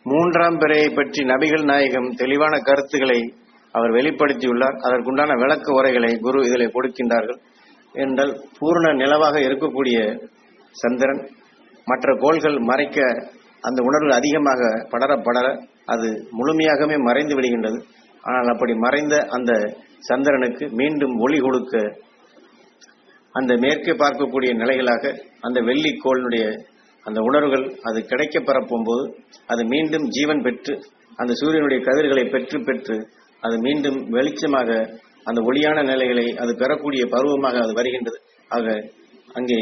மூன்றாம் பிறையை பற்றி நபிகள் நாயகம் தெளிவான கருத்துக்களை அவர் வெளிப்படுத்தியுள்ளார் அதற்குண்டான விளக்க உரைகளை குரு இதில் கொடுக்கின்றார்கள் என்றால் பூர்ண நிலவாக இருக்கக்கூடிய சந்திரன் மற்ற கோள்கள் மறைக்க அந்த உணர்வு அதிகமாக படர படர அது முழுமையாகவே மறைந்து விடுகின்றது ஆனால் அப்படி மறைந்த அந்த சந்திரனுக்கு மீண்டும் ஒளி கொடுக்க அந்த மேற்கே பார்க்கக்கூடிய நிலைகளாக அந்த வெள்ளிக்கோளினுடைய அந்த உணர்வுகள் அது கிடைக்க பரப்பும்போது அது மீண்டும் ஜீவன் பெற்று அந்த சூரியனுடைய கதிர்களை பெற்று பெற்று அது மீண்டும் வெளிச்சமாக அந்த ஒளியான நிலைகளை அது பெறக்கூடிய பருவமாக அது வருகின்றது ஆக அங்கே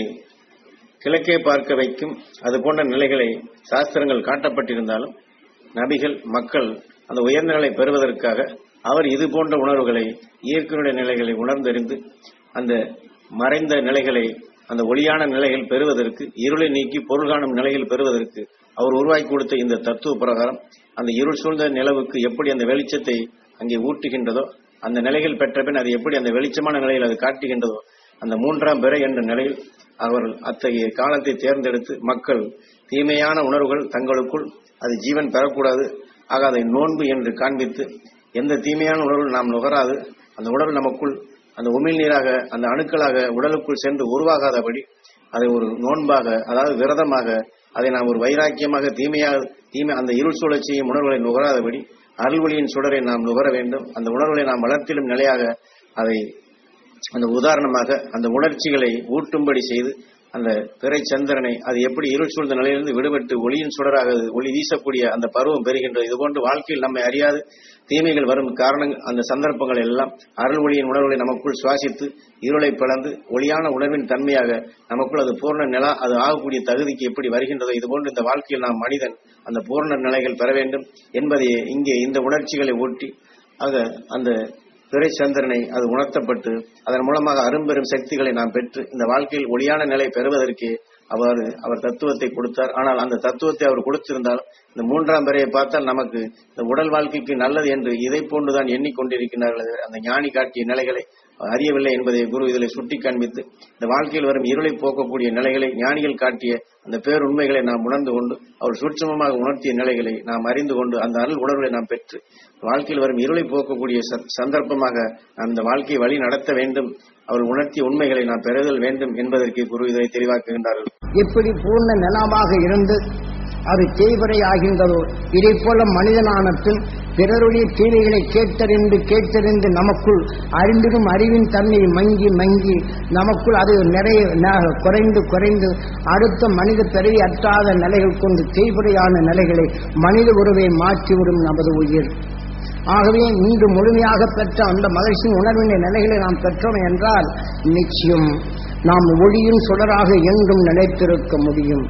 கிழக்கே பார்க்க வைக்கும் அது போன்ற நிலைகளை சாஸ்திரங்கள் காட்டப்பட்டிருந்தாலும் நபிகள் மக்கள் அந்த உயர்ந்த நிலை பெறுவதற்காக அவர் இது போன்ற உணர்வுகளை இயற்கையுடைய நிலைகளை உணர்ந்தறிந்து அந்த மறைந்த நிலைகளை அந்த ஒளியான நிலைகள் பெறுவதற்கு இருளை நீக்கி பொருள் காணும் நிலைகள் பெறுவதற்கு அவர் உருவாக்கி கொடுத்த இந்த தத்துவ பிரகாரம் அந்த இருள் சூழ்ந்த நிலவுக்கு எப்படி அந்த வெளிச்சத்தை அங்கே ஊட்டுகின்றதோ அந்த நிலைகள் பெற்ற பின் அது எப்படி அந்த வெளிச்சமான நிலையில் அது காட்டுகின்றதோ அந்த மூன்றாம் பிறை என்ற நிலையில் அவர்கள் அத்தகைய காலத்தை தேர்ந்தெடுத்து மக்கள் தீமையான உணர்வுகள் தங்களுக்குள் அது ஜீவன் பெறக்கூடாது ஆக அதை நோன்பு என்று காண்பித்து எந்த தீமையான உணர்வு நாம் நுகராது அந்த உணர்வு நமக்குள் அந்த உமிழ்நீராக அந்த அணுக்களாக உடலுக்குள் சென்று உருவாகாதபடி அதை ஒரு நோன்பாக அதாவது விரதமாக அதை நாம் ஒரு வைராக்கியமாக தீமையாக தீமை அந்த இருள் சூழச் செய்யும் உணர்வுகளை நுகராதபடி அருள்வொளியின் சுடரை நாம் நுகர வேண்டும் அந்த உணர்வுகளை நாம் வளர்த்திடும் நிலையாக அதை அந்த உதாரணமாக அந்த உணர்ச்சிகளை ஊட்டும்படி செய்து அந்த பிறை சந்திரனை அது எப்படி இருள் சூழ்ந்த நிலையிலிருந்து விடுபட்டு ஒளியின் சுடராக அது ஒளி வீசக்கூடிய அந்த பருவம் பெறுகின்றது இதுபோன்று வாழ்க்கையில் நம்மை அறியாது தீமைகள் வரும் காரணங்கள் அந்த சந்தர்ப்பங்கள் எல்லாம் அருள் ஒளியின் உணர்வுகளை நமக்குள் சுவாசித்து இருளை பிளந்து ஒளியான உணர்வின் தன்மையாக நமக்குள் அது பூர்ண நிலா அது ஆகக்கூடிய தகுதிக்கு எப்படி வருகின்றதோ இதுபோன்று இந்த வாழ்க்கையில் நாம் மனிதன் அந்த பூர்ண நிலைகள் பெற வேண்டும் என்பதை இங்கே இந்த உணர்ச்சிகளை ஊட்டி ஆக அந்த பிறை சந்திரனை அது உணர்த்தப்பட்டு அதன் மூலமாக அரும்பெரும் சக்திகளை நாம் பெற்று இந்த வாழ்க்கையில் ஒளியான நிலை பெறுவதற்கே அவர் அவர் தத்துவத்தை கொடுத்தார் ஆனால் அந்த தத்துவத்தை அவர் கொடுத்திருந்தால் இந்த மூன்றாம் பிறையை பார்த்தால் நமக்கு இந்த உடல் வாழ்க்கைக்கு நல்லது என்று இதை போன்றுதான் எண்ணிக்கொண்டிருக்கிறார்கள் அந்த ஞானி காட்டிய நிலைகளை அறியவில்லை என்பதை குரு இதில் சுட்டி காண்பித்து இந்த வாழ்க்கையில் வரும் இருளை போக்கக்கூடிய நிலைகளை ஞானிகள் காட்டிய அந்த பேருண்மைகளை நாம் உணர்ந்து கொண்டு அவர் சூட்சமமாக உணர்த்திய நிலைகளை நாம் அறிந்து கொண்டு அந்த அருள் உணர்வுகளை நாம் பெற்று வாழ்க்கையில் வரும் இருளை போக்கக்கூடிய ச- சந்தர்ப்பமாக அந்த வாழ்க்கையை வழி நடத்த வேண்டும் அவர் உணர்த்திய உண்மைகளை நாம் பெறுதல் வேண்டும் என்பதற்கு குரு இதை தெளிவாக்குகின்றார்கள் எப்படி பூர்ண நிலமாக இருந்து அது தேய்வரை ஆகின்றதோ இதை போல மனிதனான பின் பிறருடைய தீமைகளை கேட்டறிந்து கேட்டறிந்து நமக்குள் அறிந்திடும் அறிவின் தன்மை மங்கி மங்கி நமக்குள் அது நிறைய ந- குறைந்து குறைந்து அடுத்த மனித பிறவி அற்றாத நிலைகள் கொண்டு தேய்வரையான நிலைகளை மனித உறவை மாற்றிவிடும் நமது உயிர் ஆகவே இன்று முழுமையாக பெற்ற அந்த மகிழ்ச்சியின் உணர்வின் நிலைகளை நாம் பெற்றோம் என்றால் நிச்சயம் நாம் ஒளியும் சுடராக என்றும் நிலைத்திருக்க முடியும்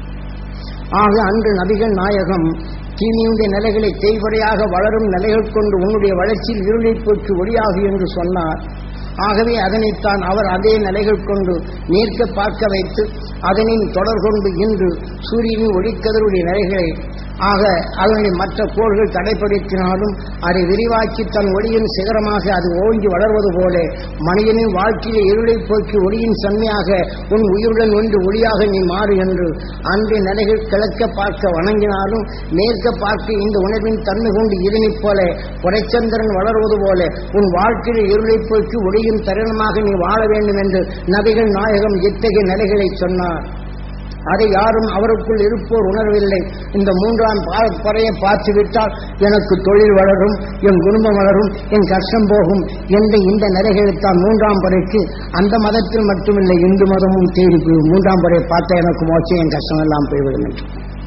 ஆக அன்று நபிகள் நாயகம் தீமையுடைய நிலைகளை தேய்வரையாக வளரும் நிலைகள் கொண்டு உன்னுடைய வளர்ச்சியில் இருளை போற்று ஒளியாகு என்று சொன்னார் ஆகவே அதனைத்தான் அவர் அதே நிலைகள் கொண்டு நேர்க்க பார்க்க வைத்து அதனின் தொடர் கொண்டு இன்று சூரியனின் ஒளிக்கதிருடைய நிலைகளை ஆக அதனை மற்ற கோள்கள் தடைப்படுத்தினாலும் அதை விரிவாக்கி தன் ஒளியின் சிகரமாக அது ஓங்கி வளர்வது போல மனிதனின் வாழ்க்கையிலே இருளை போக்கி ஒளியின் செம்மையாக உன் உயிருடன் ஒன்று ஒளியாக நீ மாறு என்று அன்றைய நிலைகள் கிழக்க பார்க்க வணங்கினாலும் மேற்க பார்க்க இந்த உணர்வின் தன்மை கொண்டு இதனைப் போல புரைச்சந்திரன் வளர்வது போல உன் வாழ்க்கையில் இருளை போக்கி ஒளியின் தருணமாக நீ வாழ வேண்டும் என்று நபிகள் நாயகம் இத்தகைய நிலைகளை சொன்னார் அதை யாரும் அவருக்குள் இருப்போர் உணரவில்லை இந்த மூன்றாம் பா- பறையை பார்த்து விட்டால் எனக்கு தொழில் வளரும் என் குடும்பம் வளரும் என் கஷ்டம் போகும் என்ற இந்த நிலைகளைத்தான் மூன்றாம் பறைக்கு அந்த மதத்தில் மட்டுமில்லை இந்து மதமும் தேடி போய் மூன்றாம் பறையை பார்த்தா எனக்கு மோச்சம் என் கஷ்டம் எல்லாம் போய்விடும் என்று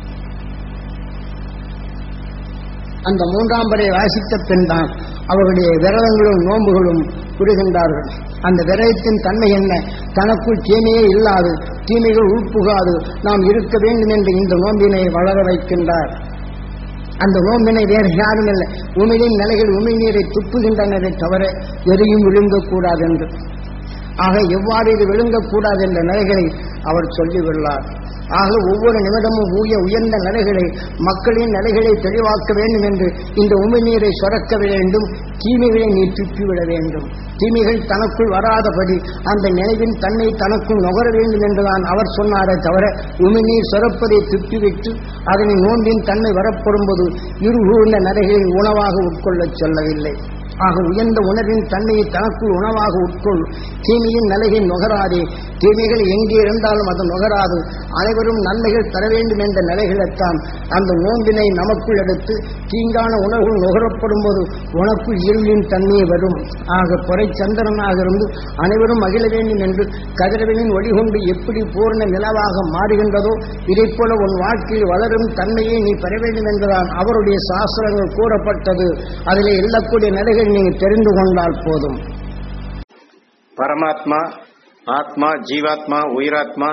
அந்த மூன்றாம் படை வாசித்த பின் தான் அவர்களுடைய விரதங்களும் நோன்புகளும் புரிகின்றார்கள் அந்த விரதத்தின் தன்மை என்ன தனக்குள் தீமையே இல்லாது தீமைகள் உள்புகாது நாம் இருக்க வேண்டும் என்று இந்த நோம்பினை வளர வைக்கின்றார் அந்த நோம்பினை வேறு யாரும் இல்லை உமிழின் நிலைகள் உமிழ்நீரை துப்புகின்றனரை தவிர எதையும் விழுங்கக்கூடாது என்று ஆக எவ்வாறு இது விழுங்கக்கூடாது என்ற நிலைகளை அவர் சொல்லியுள்ளார் ஆக ஒவ்வொரு நிமிடமும் உய உயர்ந்த நிலைகளை மக்களின் நிலைகளை தெளிவாக்க வேண்டும் என்று இந்த உமிழ்நீரை சுரக்க வேண்டும் தீமைகளை நீ துப்பிவிட வேண்டும் தீமைகள் தனக்குள் வராதபடி அந்த நினைவின் தன்னை தனக்குள் நுகர வேண்டும் என்றுதான் அவர் சொன்னாரே தவிர உமிழ்நீர் சுரப்பதை துப்பிவிட்டு அதனை நோன்பின் தன்மை வரப்படும்போது இருகூர்ந்த நரைகளை உணவாக உட்கொள்ளச் சொல்லவில்லை ஆக உயர்ந்த உணர்வின் தன்மையை தனக்குள் உணவாக உட்கொள் தீமையின் நிலையை நுகராதே தீமைகள் எங்கே இருந்தாலும் அது நுகராது அனைவரும் நன்மைகள் தர வேண்டும் என்ற நிலைகளைத்தான் அந்த நோன்பினை நமக்குள் எடுத்து தீங்கான உணர்வுகள் நுகரப்படும் போது உனக்குள் இருளின் தன்மையை வரும் ஆக பொறை சந்திரனாக இருந்து அனைவரும் மகிழ வேண்டும் என்று கதிரவனின் ஒளிகொண்டு எப்படி பூர்ண நிலவாக மாறுகின்றதோ இதைப் போல உன் வாழ்க்கையில் வளரும் தன்மையை நீ பெற வேண்டும் என்றுதான் அவருடைய சாஸ்திரங்கள் கூறப்பட்டது அதில் எல்லக்கூடிய நிலைகள் நீங்கள் தெரிந்து கொண்டால் போதும் பரமாத்மா ஆத்மா ஜீவாத்மா உயிராத்மா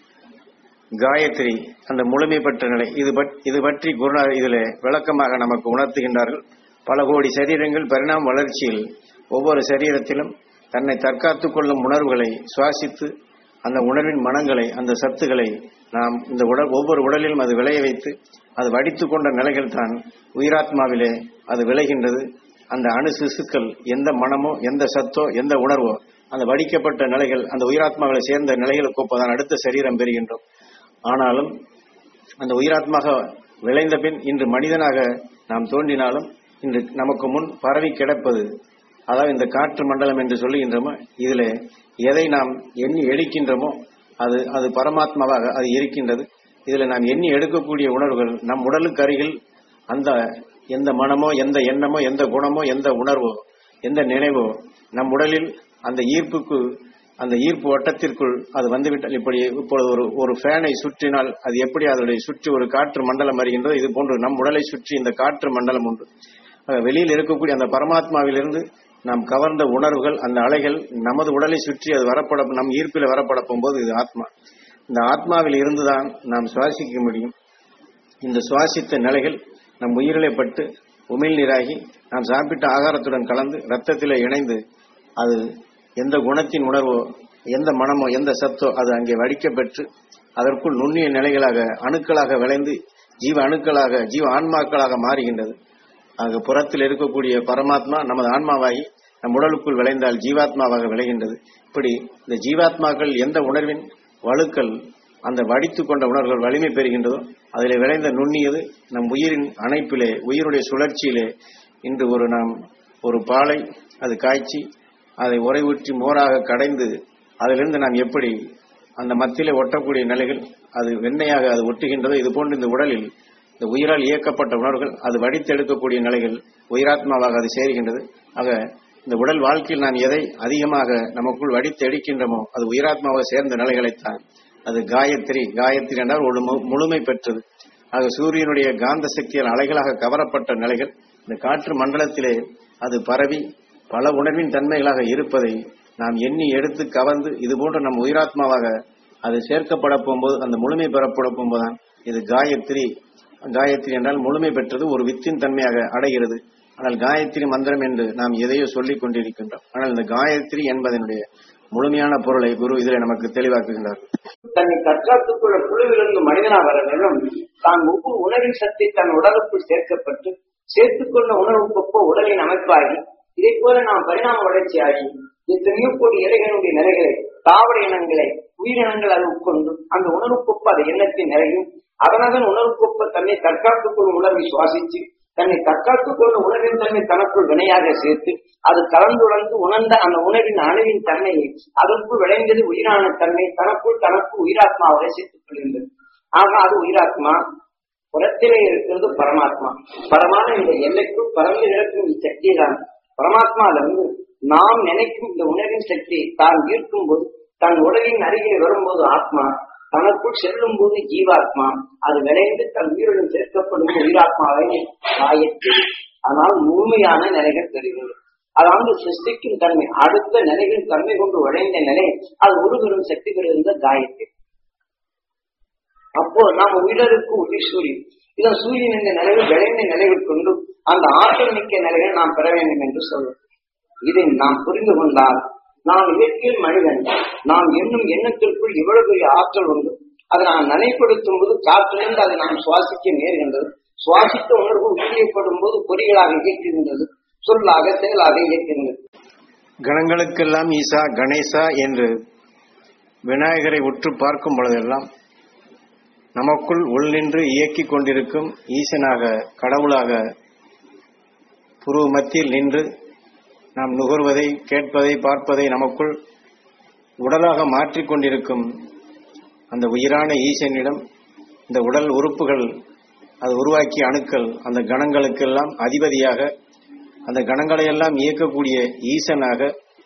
காயத்ரி அந்த முழுமை பெற்ற நிலை இது பட் இது பற்றி குருநாதர் இதில் விளக்கமாக நமக்கு உணர்த்துகின்றார்கள் பல கோடி சரீரங்கள் பரிணாம வளர்ச்சியில் ஒவ்வொரு சரீரத்திலும் தன்னை தற்காத்துக் கொள்ளும் உணர்வுகளை சுவாசித்து அந்த உணர்வின் மனங்களை அந்த சத்துக்களை நாம் இந்த உடல் ஒவ்வொரு உடலிலும் அது விளைய வைத்து அது வடித்துக் கொண்ட நிலைகள் தான் உயிராத்மாவிலே அது விளைகின்றது அந்த அணு சிசுக்கள் எந்த மனமோ எந்த சத்தோ எந்த உணர்வோ அந்த வடிக்கப்பட்ட நிலைகள் அந்த உயிராத்மாவில சேர்ந்த நிலைகளுக்கு ஒப்பதான் அடுத்த சரீரம் பெறுகின்றோம் ஆனாலும் அந்த உயிராத்மாக விளைந்த பின் இன்று மனிதனாக நாம் தோன்றினாலும் இன்று நமக்கு முன் பரவி கிடப்பது அதாவது இந்த காற்று மண்டலம் என்று சொல்லுகின்றோமோ இதுல எதை நாம் எண்ணி எடுக்கின்றோமோ அது அது பரமாத்மாவாக அது இருக்கின்றது இதுல நாம் எண்ணி எடுக்கக்கூடிய உணர்வுகள் நம் உடலுக்கு அருகில் அந்த எந்த மனமோ எந்த எண்ணமோ எந்த குணமோ எந்த உணர்வோ எந்த நினைவோ நம் உடலில் அந்த ஈர்ப்புக்கு அந்த ஈர்ப்பு வட்டத்திற்குள் அது வந்துவிட்டால் இப்படி இப்பொழுது ஒரு ஒரு ஃபேனை சுற்றினால் அது எப்படி அதனுடைய சுற்றி ஒரு காற்று மண்டலம் வருகின்றதோ இது போன்று நம் உடலை சுற்றி இந்த காற்று மண்டலம் உண்டு ஆக வெளியில் இருக்கக்கூடிய அந்த பரமாத்மாவிலிருந்து நாம் கவர்ந்த உணர்வுகள் அந்த அலைகள் நமது உடலை சுற்றி அது வரப்பட நம் ஈர்ப்பில் வரப்படப்பும் போது இது ஆத்மா இந்த ஆத்மாவில் இருந்துதான் நாம் சுவாசிக்க முடியும் இந்த சுவாசித்த நிலைகள் நம் உயிரிலே பட்டு உமிழ்நீராகி நாம் சாப்பிட்ட ஆகாரத்துடன் கலந்து ரத்தத்திலே இணைந்து அது எந்த குணத்தின் உணர்வோ எந்த மனமோ எந்த சத்தோ அது அங்கே வடிக்கப்பெற்று அதற்குள் நுண்ணிய நிலைகளாக அணுக்களாக விளைந்து ஜீவ அணுக்களாக ஜீவ ஆன்மாக்களாக மாறுகின்றது ஆக புறத்தில் இருக்கக்கூடிய பரமாத்மா நமது ஆன்மாவாகி நம் உடலுக்குள் விளைந்தால் ஜீவாத்மாவாக விளைகின்றது இப்படி இந்த ஜீவாத்மாக்கள் எந்த உணர்வின் வலுக்கள் அந்த வடித்துக் கொண்ட உணர்வுகள் வலிமை பெறுகின்றதோ அதில் விளைந்த நுண்ணியது நம் உயிரின் அணைப்பிலே உயிருடைய சுழற்சியிலே இன்று ஒரு நாம் ஒரு பாலை அது காய்ச்சி அதை உரை ஊற்றி மோராக கடைந்து அதிலிருந்து நாம் எப்படி அந்த மத்தியிலே ஒட்டக்கூடிய நிலைகள் அது வெண்ணையாக அது ஒட்டுகின்றதோ இது போன்று இந்த உடலில் இந்த உயிரால் இயக்கப்பட்ட உணர்வுகள் அது வடித்தெடுக்கக்கூடிய நிலைகள் உயிராத்மாவாக அது சேர்கின்றது ஆக இந்த உடல் வாழ்க்கையில் நாம் எதை அதிகமாக நமக்குள் வடித்து எடுக்கின்றோமோ அது உயிராத்மாவை சேர்ந்த நிலைகளைத்தான் அது காயத்ரி காயத்ரி என்றால் ஒரு மு- முழுமை பெற்றது ஆக சூரியனுடைய காந்த சக்தியால் அலைகளாக கவரப்பட்ட நிலைகள் இந்த காற்று மண்டலத்திலே அது பரவி பல உணர்வின் தன்மைகளாக இருப்பதை நாம் எண்ணி எடுத்து கவர்ந்து இது போன்ற நம் உயிராத்மாவாக அது சேர்க்கப்பட போகும்போது அந்த முழுமை பெறப்பட போகும்போதுதான் இது காயத்ரி காயத்ரி என்றால் முழுமை பெற்றது ஒரு வித்தின் தன்மையாக அடைகிறது ஆனால் காயத்ரி மந்திரம் என்று நாம் எதையோ சொல்லிக் கொண்டிருக்கின்றோம் ஆனால் இந்த காயத்ரி என்பதனுடைய முழுமையான பொருளை குரு இதில் நமக்கு தெளிவாக்குகின்றார் தன்னை தற்காத்துக் கொள்ள குழுவிலிருந்து மனிதனா வர வேண்டும் தான் ஒவ்வொரு உணவின் சக்தி தன் உடலுக்குள் சேர்க்கப்பட்டு சேர்த்துக் கொண்ட உணவுக்கொப்ப உடலின் அமைப்பாகி இதை போல நாம் பரிணாம வளர்ச்சியாகி எத்தனையோ கோடி இலைகளுடைய நிலைகளை தாவர இனங்களை உயிரினங்கள் அதை உட்கொண்டு அந்த உணர்வுக்கொப்ப அது எண்ணத்தின் நிலையும் அதனதன் உணர்வுக்கொப்ப தன்னை தற்காத்துக் கொள்ளும் உணர்வை சுவாசித்து தன்னை தற்காத்துக் கொண்ட உணர்வின் தன்மை தனக்குள் வினையாக சேர்த்து அது கலந்துணர்ந்து உணர்ந்த அந்த உணர்வின் அணுவின் தன்மையை அதற்குள் விளைந்தது உயிரான தன்மை தனக்குள் தனக்கு உயிராத்மாவை சேர்த்துக் கொள்கின்றது ஆக அது உயிராத்மா புறத்திலே இருக்கிறது பரமாத்மா பரமான இந்த எல்லைக்குள் பறந்து கிடக்கும் இச்சக்தி தான் பரமாத்மால இருந்து நாம் நினைக்கும் இந்த உணர்வின் சக்தி தான் ஈர்க்கும் போது தன் உடலின் அருகில் வரும்போது ஆத்மா தனக்குள் செல்லும் போது ஜீவாத்மா அது விளைந்து தன் உயிருடன் சேர்க்கப்படும் உயிராத்மாவை காயத்து ஆனால் முழுமையான நிலைகள் தெரிகிறது அதாவது சிருஷ்டிக்கும் தன்மை அடுத்த நிலைகளின் தன்மை கொண்டு விளைந்த நிலை அது உருவரும் சக்தி பெறுகின்ற காயத்தில் அப்போ நாம உயிரருக்கு உயிர் சூரியன் இதன் சூரியன் என்ற நிலையில் விளைந்த நிலையில் கொண்டு அந்த ஆற்றல் மிக்க நிலைகள் நாம் பெற வேண்டும் என்று சொல்லும் இதை நாம் புரிந்து கொண்டால் நாம் இயற்கையில் மனிதன் நாம் எண்ணும் எண்ணத்திற்குள் இவ்வளவு பெரிய ஆற்றல் உண்டு அதை நாம் நனைப்படுத்தும் போது காற்றிலிருந்து அதை நாம் சுவாசிக்க நேர்கின்றது சுவாசித்த உணர்வு உயிரியப்படும் போது பொறிகளாக இயக்குகின்றது சொல்லாக செயலாக இயக்குகின்றது கணங்களுக்கெல்லாம் ஈசா கணேசா என்று விநாயகரை உற்று பார்க்கும் பொழுதெல்லாம் நமக்குள் உள்நின்று இயக்கிக் கொண்டிருக்கும் ஈசனாக கடவுளாக புருவ மத்தியில் நின்று நாம் நுகர்வதை கேட்பதை பார்ப்பதை நமக்குள் உடலாக மாற்றிக் கொண்டிருக்கும் அந்த உயிரான ஈசனிடம் இந்த உடல் உறுப்புகள் அது உருவாக்கிய அணுக்கள் அந்த கணங்களுக்கெல்லாம் அதிபதியாக அந்த கணங்களை எல்லாம் இயக்கக்கூடிய ஈசனாக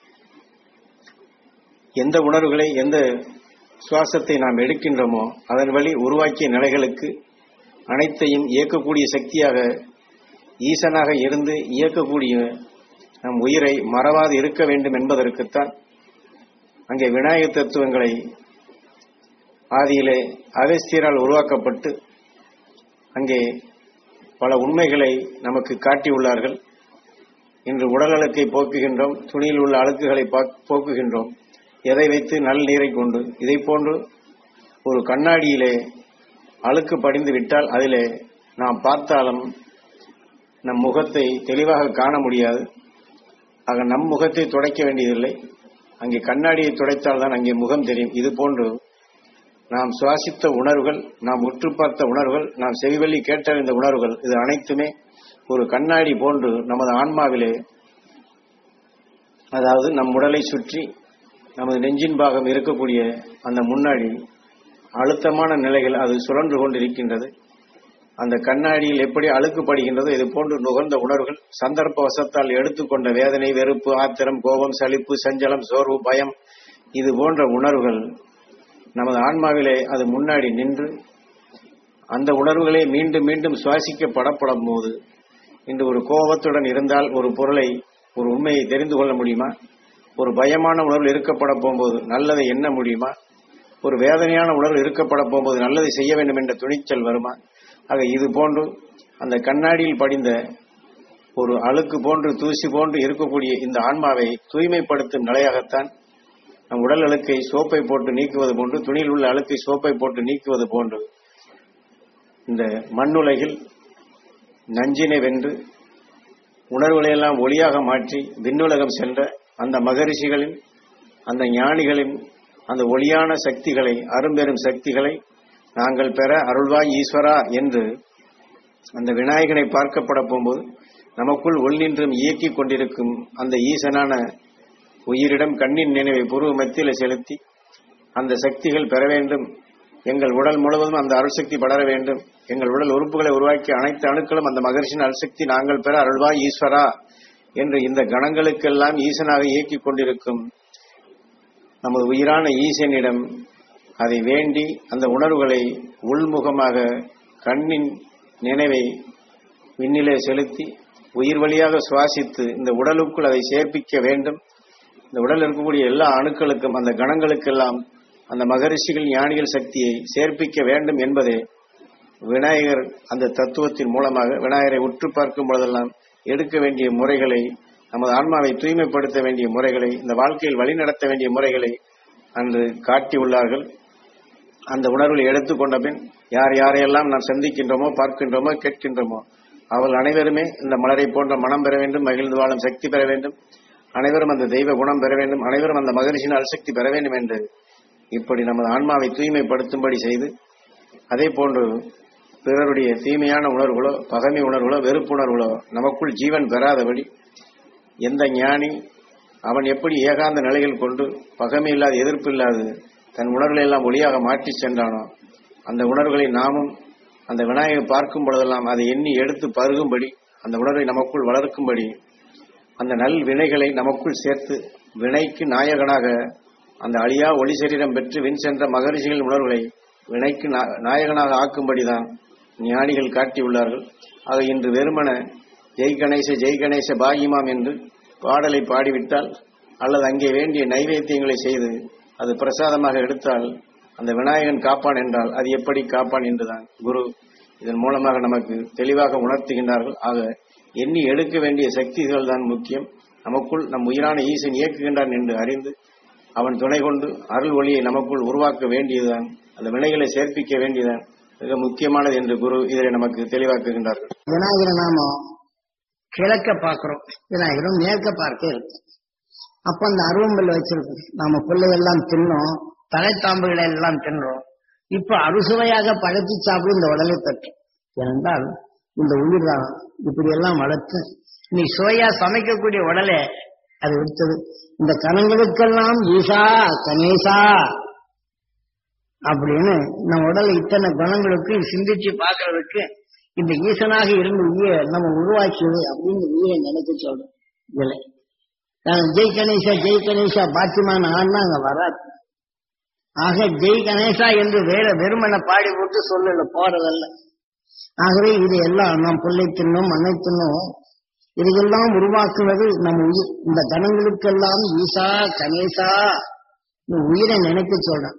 எந்த உணர்வுகளை எந்த சுவாசத்தை நாம் எடுக்கின்றோமோ அதன் வழி உருவாக்கிய நிலைகளுக்கு அனைத்தையும் இயக்கக்கூடிய சக்தியாக ஈசனாக இருந்து இயக்கக்கூடிய நம் உயிரை மறவாது இருக்க வேண்டும் என்பதற்குத்தான் அங்கே விநாயகர் தத்துவங்களை ஆதியிலே அகஸ்தியரால் உருவாக்கப்பட்டு அங்கே பல உண்மைகளை நமக்கு காட்டியுள்ளார்கள் இன்று உடல் அழுக்கை போக்குகின்றோம் துணியில் உள்ள அழுக்குகளை பாக்- போக்குகின்றோம் எதை வைத்து நல் நீரை கொண்டு இதை போன்று ஒரு கண்ணாடியிலே அழுக்கு படிந்து விட்டால் அதிலே நாம் பார்த்தாலும் நம் முகத்தை தெளிவாக காண முடியாது ஆக நம் முகத்தை துடைக்க வேண்டியதில்லை அங்கே கண்ணாடியை துடைத்தால் தான் அங்கே முகம் தெரியும் இது போன்று நாம் சுவாசித்த உணர்வுகள் நாம் உற்று பார்த்த உணர்வுகள் நாம் செவிவெளி கேட்டறிந்த உணர்வுகள் இது அனைத்துமே ஒரு கண்ணாடி போன்று நமது ஆன்மாவிலே அதாவது நம் உடலை சுற்றி நமது நெஞ்சின் பாகம் இருக்கக்கூடிய அந்த முன்னாடி அழுத்தமான நிலைகள் அது சுழன்று கொண்டிருக்கின்றது அந்த கண்ணாடியில் எப்படி அழுக்குப்படுகின்றதோ இது போன்று நுகர்ந்த உணர்வுகள் சந்தர்ப்ப வசத்தால் எடுத்துக்கொண்ட வேதனை வெறுப்பு ஆத்திரம் கோபம் சலிப்பு சஞ்சலம் சோர்வு பயம் இது போன்ற உணர்வுகள் நமது ஆன்மாவிலே அது முன்னாடி நின்று அந்த உணர்வுகளே மீண்டும் மீண்டும் சுவாசிக்கப்படப்படும் போது இன்று ஒரு கோபத்துடன் இருந்தால் ஒரு பொருளை ஒரு உண்மையை தெரிந்து கொள்ள முடியுமா ஒரு பயமான உணர்வு இருக்கப்பட போகும்போது நல்லதை எண்ண முடியுமா ஒரு வேதனையான உணர்வு இருக்கப்பட போகும்போது நல்லதை செய்ய வேண்டும் என்ற துணிச்சல் வருமா ஆக இது போன்று அந்த கண்ணாடியில் படிந்த ஒரு அழுக்கு போன்று தூசி போன்று இருக்கக்கூடிய இந்த ஆன்மாவை தூய்மைப்படுத்தும் நிலையாகத்தான் நம் உடல் அழுக்கை சோப்பை போட்டு நீக்குவது போன்று துணியில் உள்ள அழுக்கை சோப்பை போட்டு நீக்குவது போன்று இந்த மண்ணுலகில் நஞ்சினை வென்று உணர்வுகளை எல்லாம் ஒளியாக மாற்றி விண்ணுலகம் சென்ற அந்த மகரிஷிகளின் அந்த ஞானிகளின் அந்த ஒளியான சக்திகளை அரும்பெரும் சக்திகளை நாங்கள் பெற அருள்வாய் ஈஸ்வரா என்று அந்த விநாயகனை பார்க்கப்பட போகும்போது நமக்குள் உள்நின்றும் இயக்கிக் கொண்டிருக்கும் அந்த ஈசனான உயிரிடம் கண்ணின் நினைவை பூர்வ மத்தியில் செலுத்தி அந்த சக்திகள் பெற வேண்டும் எங்கள் உடல் முழுவதும் அந்த அருள்சக்தி படர வேண்டும் எங்கள் உடல் உறுப்புகளை உருவாக்கிய அனைத்து அணுக்களும் அந்த மகர்ஷின் அருள்சக்தி நாங்கள் பெற அருள்வாய் ஈஸ்வரா என்று இந்த கணங்களுக்கெல்லாம் ஈசனாக இயக்கிக் கொண்டிருக்கும் நமது உயிரான ஈசனிடம் அதை வேண்டி அந்த உணர்வுகளை உள்முகமாக கண்ணின் நினைவை விண்ணிலே செலுத்தி உயிர் வழியாக சுவாசித்து இந்த உடலுக்குள் அதை சேர்ப்பிக்க வேண்டும் இந்த உடலில் இருக்கக்கூடிய எல்லா அணுக்களுக்கும் அந்த கணங்களுக்கெல்லாம் அந்த மகரிஷிகள் ஞானிகள் சக்தியை சேர்ப்பிக்க வேண்டும் என்பதே விநாயகர் அந்த தத்துவத்தின் மூலமாக விநாயகரை உற்று பார்க்கும் பொழுதெல்லாம் எடுக்க வேண்டிய முறைகளை நமது ஆன்மாவை தூய்மைப்படுத்த வேண்டிய முறைகளை இந்த வாழ்க்கையில் வழிநடத்த வேண்டிய முறைகளை அன்று காட்டியுள்ளார்கள் அந்த உணர்வில் எடுத்துக்கொண்ட பின் யார் யாரையெல்லாம் நாம் சந்திக்கின்றோமோ பார்க்கின்றோமோ கேட்கின்றோமோ அவள் அனைவருமே இந்த மலரை போன்ற மனம் பெற வேண்டும் மகிழ்ந்து வாழும் சக்தி பெற வேண்டும் அனைவரும் அந்த தெய்வ குணம் பெற வேண்டும் அனைவரும் அந்த மகிழ்ச்சியின் அல்சக்தி பெற வேண்டும் என்று இப்படி நமது ஆன்மாவை தூய்மைப்படுத்தும்படி செய்து அதே போன்று பிறருடைய தீமையான உணர்வுகளோ பகைமை உணர்வுகளோ வெறுப்புணர்வுகளோ நமக்குள் ஜீவன் பெறாதபடி எந்த ஞானி அவன் எப்படி ஏகாந்த நிலையில் கொண்டு பகைமை இல்லாத எதிர்ப்பு இல்லாது தன் உணர்வுகளை எல்லாம் ஒளியாக மாற்றி சென்றானோ அந்த உணர்வுகளை நாமும் அந்த விநாயகர் பார்க்கும் பொழுதெல்லாம் அதை எண்ணி எடுத்து பருகும்படி அந்த உணர்வை நமக்குள் வளர்க்கும்படி அந்த நல் வினைகளை நமக்குள் சேர்த்து வினைக்கு நாயகனாக அந்த அழியா ஒளி சரீரம் பெற்று வின் சென்ற மகரிஷிகளின் உணர்வுகளை வினைக்கு நா- நாயகனாக ஆக்கும்படிதான் ஞானிகள் காட்டியுள்ளார்கள் ஆக இன்று வெறுமன ஜெய் கணேச ஜெய் கணேச பாகிமாம் என்று பாடலை பாடிவிட்டால் அல்லது அங்கே வேண்டிய நைவேத்தியங்களை செய்து அது பிரசாதமாக எடுத்தால் அந்த விநாயகன் காப்பான் என்றால் அது எப்படி காப்பான் என்றுதான் குரு இதன் மூலமாக நமக்கு தெளிவாக உணர்த்துகின்றார்கள் ஆக எண்ணி எடுக்க வேண்டிய சக்திகள் தான் முக்கியம் நமக்குள் நம் உயிரான ஈசன் இயக்குகின்றான் என்று அறிந்து அவன் துணை கொண்டு அருள் ஒளியை நமக்குள் உருவாக்க வேண்டியதுதான் அந்த வினைகளை சேர்ப்பிக்க வேண்டியதான் மிக முக்கியமானது என்று குரு இதை நமக்கு தெளிவாக்குகின்றார்கள் விநாயகரை நாம கிழக்க பார்க்கிறோம் விநாயகரும் மேற்க பார்க்க இருக்கு அப்ப அந்த அருவம்பல் வச்சிருக்கோம் நாம பிள்ளைகள்லாம் தின்னோம் தலைத்தாம்புகளை எல்லாம் தின்றோம் இப்ப அறுசுவையாக பழத்தி சாப்பிடும் இந்த உடலை பெற்றோம் ஏனென்றால் இந்த உயிர் தான் இப்படி எல்லாம் வளர்த்து நீ சுவையா சமைக்கக்கூடிய உடலை அது எடுத்தது இந்த கணங்களுக்கெல்லாம் ஈசா கணேசா அப்படின்னு நம்ம உடல் இத்தனை குணங்களுக்கு சிந்திச்சு பார்க்கறதுக்கு இந்த ஈசனாக இருந்து உயிரை நம்ம உருவாக்கியது அப்படின்னு உயிரை நினைக்க சொல்றோம் இதுல நான் ஜெய் கணேசா ஜெய் கணேசா பாத்திமான் ஆனா அங்க வராது ஆக ஜெய் கணேசா என்று வேற வெறுமனை பாடி போட்டு சொல்லல போறதல்ல ஆகவே இது எல்லாம் நாம் புள்ளை தின்னும் மண்ணை தின்னும் இதையெல்லாம் உருவாக்குவது நம்ம உயிர் இந்த கணங்களுக்கெல்லாம் ஈசா கணேசா இந்த உயிரை நினைக்க சொல்றேன்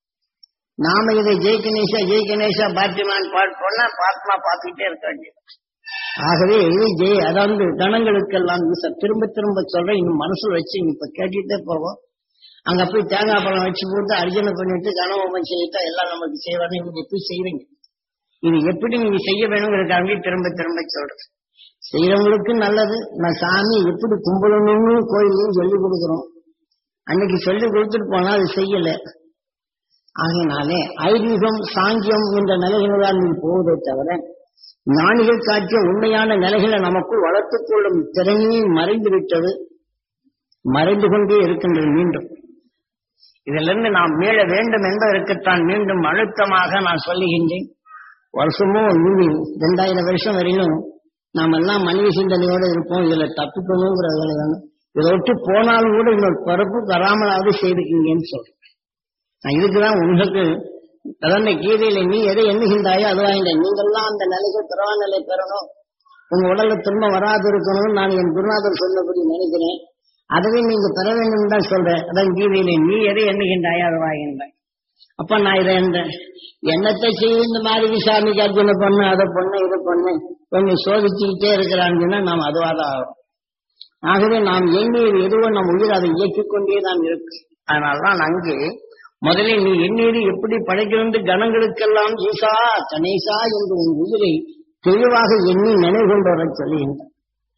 நாம இதை ஜெய் கணேசா ஜெய் கணேசா பாத்திமான் பாட்டு போனா பாத்மா பார்த்துக்கிட்டே இருக்க வேண்டியது ஆகவே இது ஜெய் அதாவது கணங்களுக்கெல்லாம் ஈசா திரும்ப திரும்ப சொல்றேன் இன்னும் மனசுல வச்சு இப்ப கேட்டுட்டே போவோம் அங்க போய் தேங்காய் பழம் வச்சு போட்டு அர்ஜுனை பண்ணிட்டு கனவோமம் செய்யிட்டா எல்லாம் நமக்கு செய்வாங்க நீங்க எப்படி செய்வீங்க இது எப்படி நீங்க செய்ய வேணுங்கிறதுக்காக திரும்ப திரும்ப சொல்றேன் செய்யறவங்களுக்கு நல்லது நான் சாமி எப்படி கும்பிடணும்னு கோயிலையும் சொல்லி கொடுக்குறோம் அன்னைக்கு சொல்லி கொடுத்துட்டு போனா அது செய்யல ஆகையினாலே ஐதீகம் சாங்கியம் என்ற நிலைகளில் நீ போவதை தவிர ஞானிகள் காட்டிய உண்மையான நிலைகளை நமக்குள் வளர்த்துக் கொள்ளும் திறமையை மறைந்து விட்டது மறைந்து கொண்டே இருக்கின்றது மீண்டும் இதிலிருந்து நாம் மீள வேண்டும் என்பதற்குத்தான் மீண்டும் அழுத்தமாக நான் சொல்லுகின்றேன் வருஷமும் இனி ரெண்டாயிரம் வருஷம் வரையிலும் நாம் எல்லாம் மனித சிந்தனையோடு இருப்போம் இதுல தப்பிக்கணுங்கிற வேலை வேணும் இதை விட்டு போனாலும் கூட இன்னொரு பிறப்பு வராமலாவது செய்துக்கீங்கன்னு சொல்றேன் நான் இதுக்குதான் உங்களுக்கு அதான் கீதையில நீ எதை எண்ணுகின்றாயோ அதுவாங்க நீங்கெல்லாம் அந்த நிலைக்கு பிறவா நிலை பெறணும் உங்க உடல்ல துன்பம் வராது இருக்கணும்னு நான் என் குருநாதர் சொன்னபடி நினைக்கிறேன் அதுவே நீங்க பெற வேண்டும் தான் சொல்றேன் அதான் கீதையில நீ எதை எண்ணுகின்றாயோ அதுவாகின்றாய் அப்ப நான் இதை இந்த என்னத்தை செய்ய இந்த மாதிரி சாமிக்கு அர்ஜுன பண்ணு அதை பண்ணு இதை பண்ணு கொஞ்சம் சோதிச்சுக்கிட்டே இருக்கிறாங்கன்னா நாம் அதுவாதான் ஆகும் ஆகவே நாம் எண்ணியது எதுவோ நம் உயிர் அதை இயக்கிக் கொண்டே தான் இருக்கு அதனால்தான் அங்கே முதலில் நீ எண்ணீர் எப்படி படைக்கிறது கணங்களுக்கெல்லாம் ஈசா கணேசா என்று உன் உயிரை தெளிவாக எண்ணி நினைவு கொண்டு வர சொல்லுகின்றார்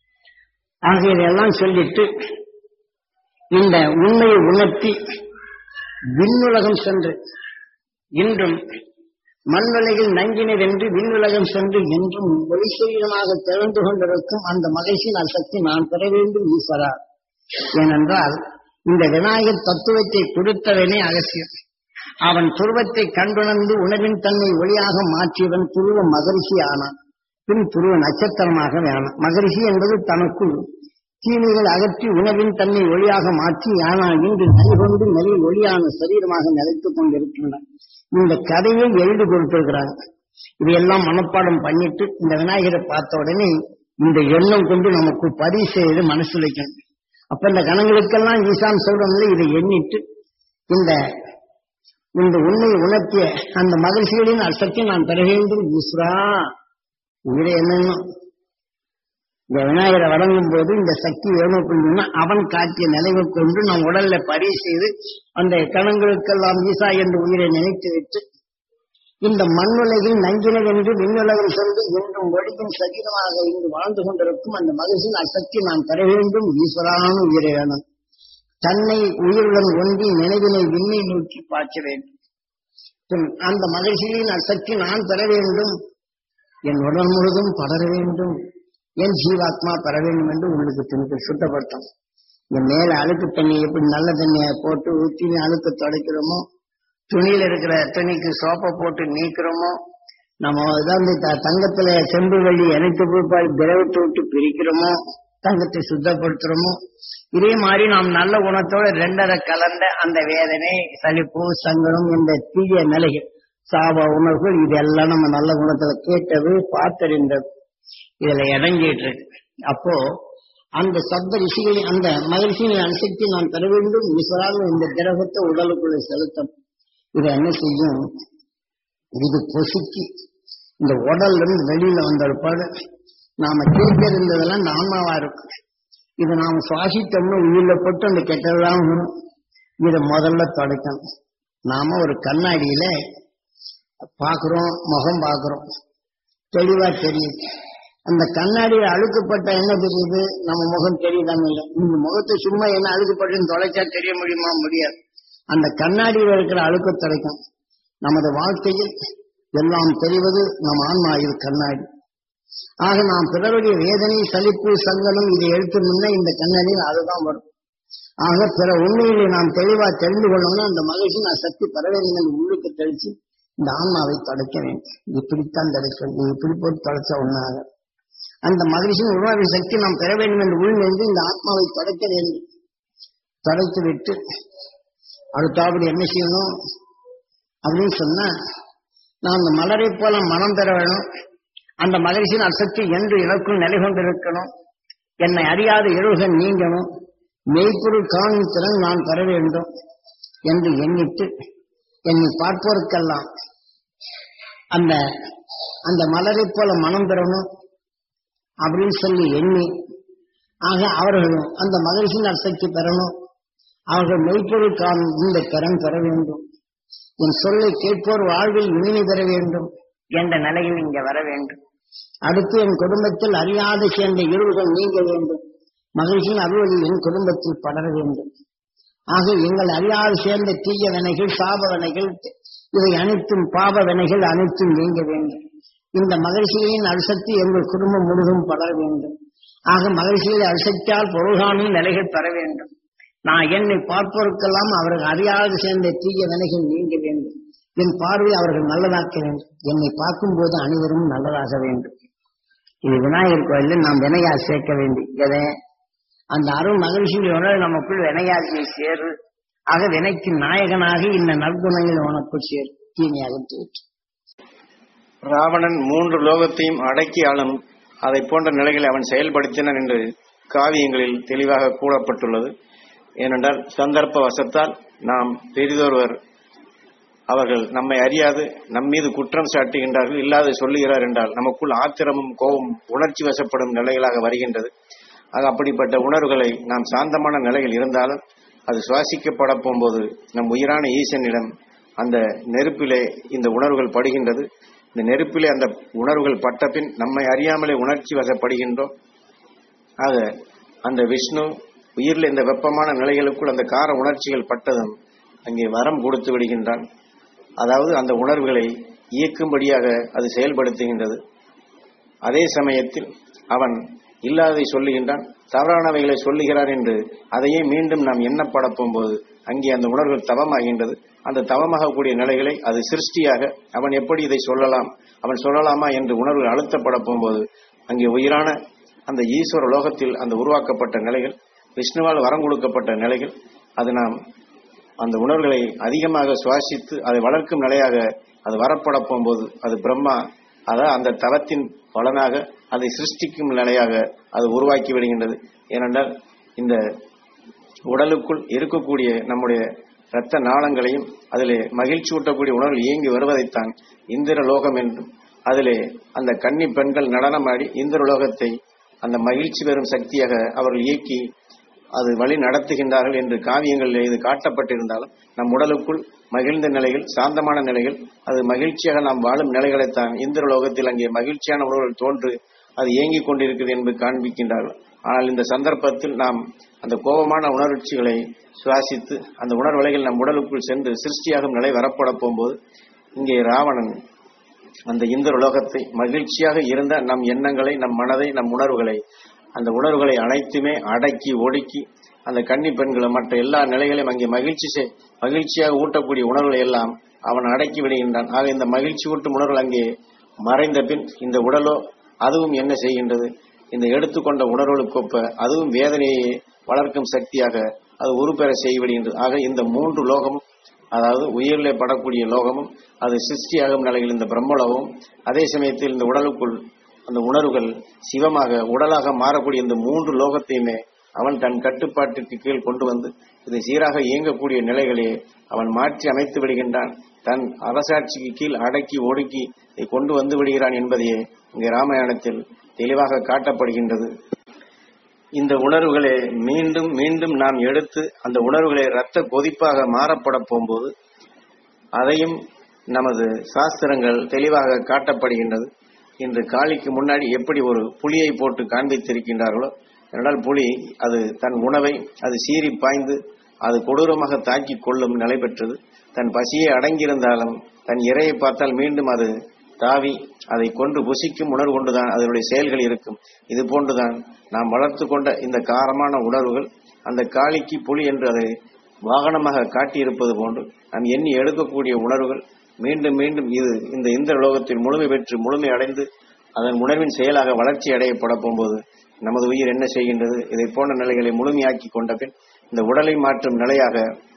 ஆக இதையெல்லாம் சொல்லிட்டு இந்த உண்மையை உணர்த்தி விண்ணுலகம் சென்று இன்றும் மண்ணுலகில் நங்கினதென்று விண்ணுலகம் சென்று என்றும் ஒளிசரீரமாக திறந்து கொண்டிருக்கும் அந்த மகிழ்ச்சியின் சக்தி நான் பெற வேண்டும் ஈஸ்வரா ஏனென்றால் இந்த விநாயகர் தத்துவத்தை கொடுத்தவனே அகசியம் அவன் துருவத்தை கண்டுணர்ந்து உணவின் தன்மை ஒளியாக மாற்றியவன் துருவ மகரிஷி ஆனான் பின் துருவ நட்சத்திரமாக வேணான் மகரிஷி என்பது தனக்குள் தீமைகள் அகற்றி உணவின் தன்மை ஒளியாக மாற்றி ஆனால் இன்று நலிகொண்டு நெறி ஒளியான சரீரமாக நிலைத்துக் கொண்டிருக்கின்றன இந்த கதையை எழுதி கொடுத்திருக்கிறாங்க இதையெல்லாம் மனப்பாடம் பண்ணிட்டு இந்த விநாயகரை பார்த்த உடனே இந்த எண்ணம் கொண்டு நமக்கு பதிவு செய்து மனசு வைக்கணும் அப்ப இந்த கணங்களுக்கெல்லாம் ஈசான் சொல்றோம்ல இதை எண்ணிட்டு இந்த இந்த உண்மையை உணர்த்திய அந்த மகிழ்ச்சிகளின் அசக்தி நான் பெற வேண்டும் ஈஸ்வரா உயிரை என்னன்னு இந்த விநாயகரை வழங்கும் போது இந்த சக்தி வேணும் அப்படின்னா அவன் காட்டிய நிலைவை கொண்டு நம் உடல்ல பதிவு செய்து அந்த கணங்களுக்கெல்லாம் ஈசா என்று உயிரை நினைத்து விட்டு இந்த மண்ணுலகில் நங்கினதென்று விண்ணுலகம் சென்று என்றும் ஒழிக்கும் சரீரமாக இங்கு வாழ்ந்து கொண்டிருக்கும் அந்த மகிழ்ச்சியின் அசக்தி நான் பெற வேண்டும் ஈஸ்வரான உயிரை வேணும் தன்னை உயிருடன் ஒன்றி நினைவினை விண்ணை நோக்கி பாய்ச்ச வேண்டும் பின் அந்த மகிழ்ச்சியின் அசக்தி நான் பெற வேண்டும் என் உடல் முழுதும் படர வேண்டும் என் ஜீவாத்மா பெற வேண்டும் என்று உங்களுக்கு திணிக்க சுத்தப்படுத்தும் இந்த மேல அழுக்கு தண்ணி எப்படி நல்ல தண்ணியை போட்டு ஊற்றி அழுக்கு துடைக்கிறோமோ துணியில இருக்கிற துணிக்கு சோப்பை போட்டு நீக்கிறோமோ நம்ம இதாவது த- தங்கத்துல செம்பு வெள்ளி இணைத்து போய் திரவத்தை விட்டு பிரிக்கிறோமோ தங்கத்தை சுத்தப்படுத்துறோமோ இதே மாதிரி நாம் நல்ல குணத்தோட ரெண்டரை கலந்த அந்த வேதனை சலிப்பு சங்கடம் இந்த தீய நிலைகள் சாப உணர்வுகள் இதெல்லாம் நம்ம நல்ல குணத்துல கேட்டது பார்த்தறிந்தது இதுல இறங்கிட்டு இருக்கு அப்போ அந்த சப்த ரிஷிகளின் அந்த மகிழ்ச்சியின் அனுசக்தி நான் பெற வேண்டும் ஈஸ்வராக இந்த கிரகத்தை உடலுக்குள்ள செலுத்தும் இது என்ன செய்யும் இது பொசுக்கி இந்த உடல்ல இருந்து வெளியில வந்த பிற்பாடு நாம கேட்டிருந்ததெல்லாம் இந்த ஆன்மாவா இருக்கும் இது நாம சுவாசித்தோம்னு உயிரில போட்டு அந்த கெட்டதெல்லாம் வரும் இதை முதல்ல தொடக்கணும் நாம ஒரு கண்ணாடியில பார்க்கிறோம் முகம் பார்க்கிறோம் தெளிவா தெரியுது அந்த கண்ணாடியில அழுக்கப்பட்ட என்ன தெரியுது நம்ம முகம் தெரியுதான்னு இல்லை இந்த முகத்தை சும்மா என்ன அழுக்கப்பட்டு தொலைச்சா தெரிய முடியுமா முடியாது அந்த கண்ணாடியில் இருக்கிற அழுக்க தொலைக்கும் நமது வாழ்க்கையில் எல்லாம் தெரிவது நம் ஆன்மா இது கண்ணாடி ஆக நாம் பிறருடைய வேதனை சலிப்பு சங்கடம் இதை எடுத்து முன்ன இந்த கண்ணாடியில் அதுதான் வரும் ஆக பிற உண்மையிலே நாம் தெளிவா தெரிந்து கொள்ளணும்னா அந்த மகிழ்ச்சி நான் சக்தி பெற வேண்டும் என்று உள்ளுக்கு தெளிச்சு இந்த ஆன்மாவை தடுக்க வேண்டும் இப்படித்தான் தடுக்க நீ இப்படி போட்டு தடுச்ச ஒண்ணாக அந்த மகிழ்ச்சியின் உருவாக சக்தி நாம் பெற வேண்டும் என்று உள் நின்று இந்த ஆத்மாவை தடுக்க வேண்டும் தடுத்து விட்டு அடுத்தாப்படி என்ன செய்யணும் அப்படின்னு சொன்னா நான் அந்த மலரை போல மனம் பெற வேணும் அந்த மகிழ்ச்சியின் அசக்தி என்று எனக்குள் நிலை கொண்டிருக்கணும் என்னை அறியாத இருள்கள் நீங்கணும் மெய்ப்பொருள் காணும் திறன் நான் பெற வேண்டும் என்று எண்ணிட்டு என்னை பார்ப்போருக்கெல்லாம் அந்த அந்த மலரை போல மனம் பெறணும் அப்படின்னு சொல்லி எண்ணி ஆக அவர்களும் அந்த மகிழ்ச்சியின் அசக்தி பெறணும் அவர்கள் மெய்ப்பொருள் காணும் இந்த திறன் பெற வேண்டும் என் சொல்லை கேட்போர் வாழ்வில் இனிமை பெற வேண்டும் என்ற நிலையில் இங்க வர வேண்டும் அடுத்து என் குடும்பத்தில் அறியாத சேர்ந்த இருள்கள் நீங்க வேண்டும் மகிழ்ச்சியின் அறுவடை என் குடும்பத்தில் படர வேண்டும் ஆக எங்கள் அறியாது சேர்ந்த தீய வினைகள் சாப வினைகள் இவை அனைத்தும் பாப வினைகள் அனைத்தும் நீங்க வேண்டும் இந்த மகிழ்ச்சியின் அரிசக்தி எங்கள் குடும்பம் முழுதும் படர வேண்டும் ஆக மகிழ்ச்சியில் அரிசக்தியால் பொருள்காணும் நிலைகள் பெற வேண்டும் நான் என்னை பார்ப்போருக்கெல்லாம் அவர்கள் அறியாது சேர்ந்த தீய வினைகள் நீங்க வேண்டும் என் பார்வை அவர்கள் நல்லதாக்க வேண்டும் என்னை பார்க்கும்போது அனைவரும் நல்லதாக வேண்டும் இது விநாயகர் கோயிலில் நாம் வினையா சேர்க்க வேண்டும் எதை அந்த அருள் மகிழ்ச்சியில் உணர்வு நமக்குள் வினையாசியை சேரு ஆக வினைக்கு நாயகனாக இந்த நற்குணங்கள் உனக்குள் சேரு தீமையாக தோற்று ராவணன் மூன்று லோகத்தையும் அடக்கி ஆளும் அதை போன்ற நிலைகளை அவன் செயல்படுத்தினான் என்று காவியங்களில் தெளிவாக கூறப்பட்டுள்ளது ஏனென்றால் சந்தர்ப்ப வசத்தால் நாம் பெரிதொருவர் அவர்கள் நம்மை அறியாது நம் மீது குற்றம் சாட்டுகின்றார்கள் இல்லாத சொல்லுகிறார் என்றால் நமக்குள் ஆத்திரமும் கோபம் உணர்ச்சி வசப்படும் நிலைகளாக வருகின்றது ஆக அப்படிப்பட்ட உணர்வுகளை நாம் சாந்தமான நிலையில் இருந்தாலும் அது சுவாசிக்கப்பட போகும்போது நம் உயிரான ஈசனிடம் அந்த நெருப்பிலே இந்த உணர்வுகள் படுகின்றது இந்த நெருப்பிலே அந்த உணர்வுகள் பட்ட பின் நம்மை அறியாமலே உணர்ச்சி வசப்படுகின்றோம் ஆக அந்த விஷ்ணு உயிரில் இந்த வெப்பமான நிலைகளுக்குள் அந்த கார உணர்ச்சிகள் பட்டதும் அங்கே வரம் கொடுத்து விடுகின்றான் அதாவது அந்த உணர்வுகளை இயக்கும்படியாக அது செயல்படுத்துகின்றது அதே சமயத்தில் அவன் இல்லாததை சொல்லுகின்றான் தவறானவைகளை சொல்லுகிறான் என்று அதையே மீண்டும் நாம் எண்ணப்பட போகும்போது அங்கே அந்த உணர்வுகள் தவமாகின்றது அந்த தவமாகக்கூடிய நிலைகளை அது சிருஷ்டியாக அவன் எப்படி இதை சொல்லலாம் அவன் சொல்லலாமா என்று உணர்வுகள் அழுத்தப்பட போகும்போது அங்கே உயிரான அந்த ஈஸ்வர லோகத்தில் அந்த உருவாக்கப்பட்ட நிலைகள் விஷ்ணுவால் வரம் கொடுக்கப்பட்ட நிலைகள் அது நாம் அந்த உணர்வுகளை அதிகமாக சுவாசித்து அதை வளர்க்கும் நிலையாக அது வரப்பட போகும்போது அது பிரம்மா அதாவது அந்த தவத்தின் பலனாக அதை சிருஷ்டிக்கும் நிலையாக அது உருவாக்கி விடுகின்றது ஏனென்றால் இந்த உடலுக்குள் இருக்கக்கூடிய நம்முடைய இரத்த நாளங்களையும் அதிலே மகிழ்ச்சி ஊட்டக்கூடிய உணர்வு இயங்கி வருவதைத்தான் இந்திர லோகம் என்றும் அதிலே அந்த கன்னி பெண்கள் நடனமாடி இந்திர லோகத்தை அந்த மகிழ்ச்சி பெறும் சக்தியாக அவர்கள் இயக்கி அது வழி நடத்துகின்றார்கள் என்று காவியங்களில் இது காட்டப்பட்டிருந்தாலும் நம் உடலுக்குள் மகிழ்ந்த நிலைகள் சாந்தமான நிலைகள் அது மகிழ்ச்சியாக நாம் வாழும் நிலைகளைத்தான் இந்திர லோகத்தில் அங்கே மகிழ்ச்சியான உணர்வுகள் தோன்று அது இயங்கிக் கொண்டிருக்கிறது என்பது காண்பிக்கின்றார்கள் ஆனால் இந்த சந்தர்ப்பத்தில் நாம் அந்த கோபமான உணர்ச்சிகளை சுவாசித்து அந்த உணர்வலைகள் நம் உடலுக்குள் சென்று சிருஷ்டியாகும் நிலை வரப்பட போகும்போது இங்கே ராவணன் அந்த இந்திர லோகத்தை மகிழ்ச்சியாக இருந்த நம் எண்ணங்களை நம் மனதை நம் உணர்வுகளை அந்த உணர்வுகளை அனைத்துமே அடக்கி ஒடுக்கி அந்த கன்னி பெண்களை மற்ற எல்லா நிலைகளையும் அங்கே மகிழ்ச்சி செய்- மகிழ்ச்சியாக ஊட்டக்கூடிய உணர்வுகளை எல்லாம் அவன் அடக்கி விடுகின்றான் ஆக இந்த மகிழ்ச்சி ஊட்டும் உணர்வுகள் அங்கே மறைந்த பின் இந்த உடலோ அதுவும் என்ன செய்கின்றது இந்த எடுத்துக்கொண்ட உணர்வுகளுக்கு ஒப்ப அதுவும் வேதனையை வளர்க்கும் சக்தியாக அது உருப்பெற செய்விடுகின்றது ஆக இந்த மூன்று லோகமும் அதாவது உயிரிலே படக்கூடிய லோகமும் அது சிருஷ்டியாகும் நிலையில் இந்த பிரம்மலோகமும் அதே சமயத்தில் இந்த உடலுக்குள் அந்த உணர்வுகள் சிவமாக உடலாக மாறக்கூடிய இந்த மூன்று லோகத்தையுமே அவன் தன் கட்டுப்பாட்டிற்கு கீழ் கொண்டு வந்து இது சீராக இயங்கக்கூடிய நிலைகளே அவன் மாற்றி அமைத்து விடுகின்றான் தன் அரசாட்சிக்கு கீழ் அடக்கி ஒடுக்கி இதை கொண்டு வந்து விடுகிறான் என்பதையே இங்கே ராமாயணத்தில் தெளிவாக காட்டப்படுகின்றது இந்த உணர்வுகளை மீண்டும் மீண்டும் நாம் எடுத்து அந்த உணர்வுகளை இரத்த கொதிப்பாக மாறப்பட போகும்போது அதையும் நமது சாஸ்திரங்கள் தெளிவாக காட்டப்படுகின்றது இன்று காளிக்கு முன்னாடி எப்படி ஒரு புலியை போட்டு காண்பித்திருக்கின்றார்களோ என்றால் புலி அது தன் உணவை அது சீறி பாய்ந்து அது கொடூரமாக தாக்கிக் கொள்ளும் நிலை பெற்றது தன் பசியை அடங்கியிருந்தாலும் தன் இரையை பார்த்தால் மீண்டும் அது தாவி அதை கொன்று புசிக்கும் உணர்வு கொண்டுதான் அதனுடைய செயல்கள் இருக்கும் இது போன்றுதான் நாம் வளர்த்து கொண்ட இந்த காரமான உணர்வுகள் அந்த காளிக்கு புலி என்று அதை வாகனமாக காட்டியிருப்பது போன்று நாம் எண்ணி எடுக்கக்கூடிய உணர்வுகள் மீண்டும் மீண்டும் இது இந்த இந்திர லோகத்தில் முழுமை பெற்று முழுமை அடைந்து அதன் உணர்வின் செயலாக வளர்ச்சி அடையப்பட போகும்போது நமது உயிர் என்ன செய்கின்றது இதை போன்ற நிலைகளை முழுமையாக்கி கொண்ட பின் இந்த உடலை மாற்றும் நிலையாக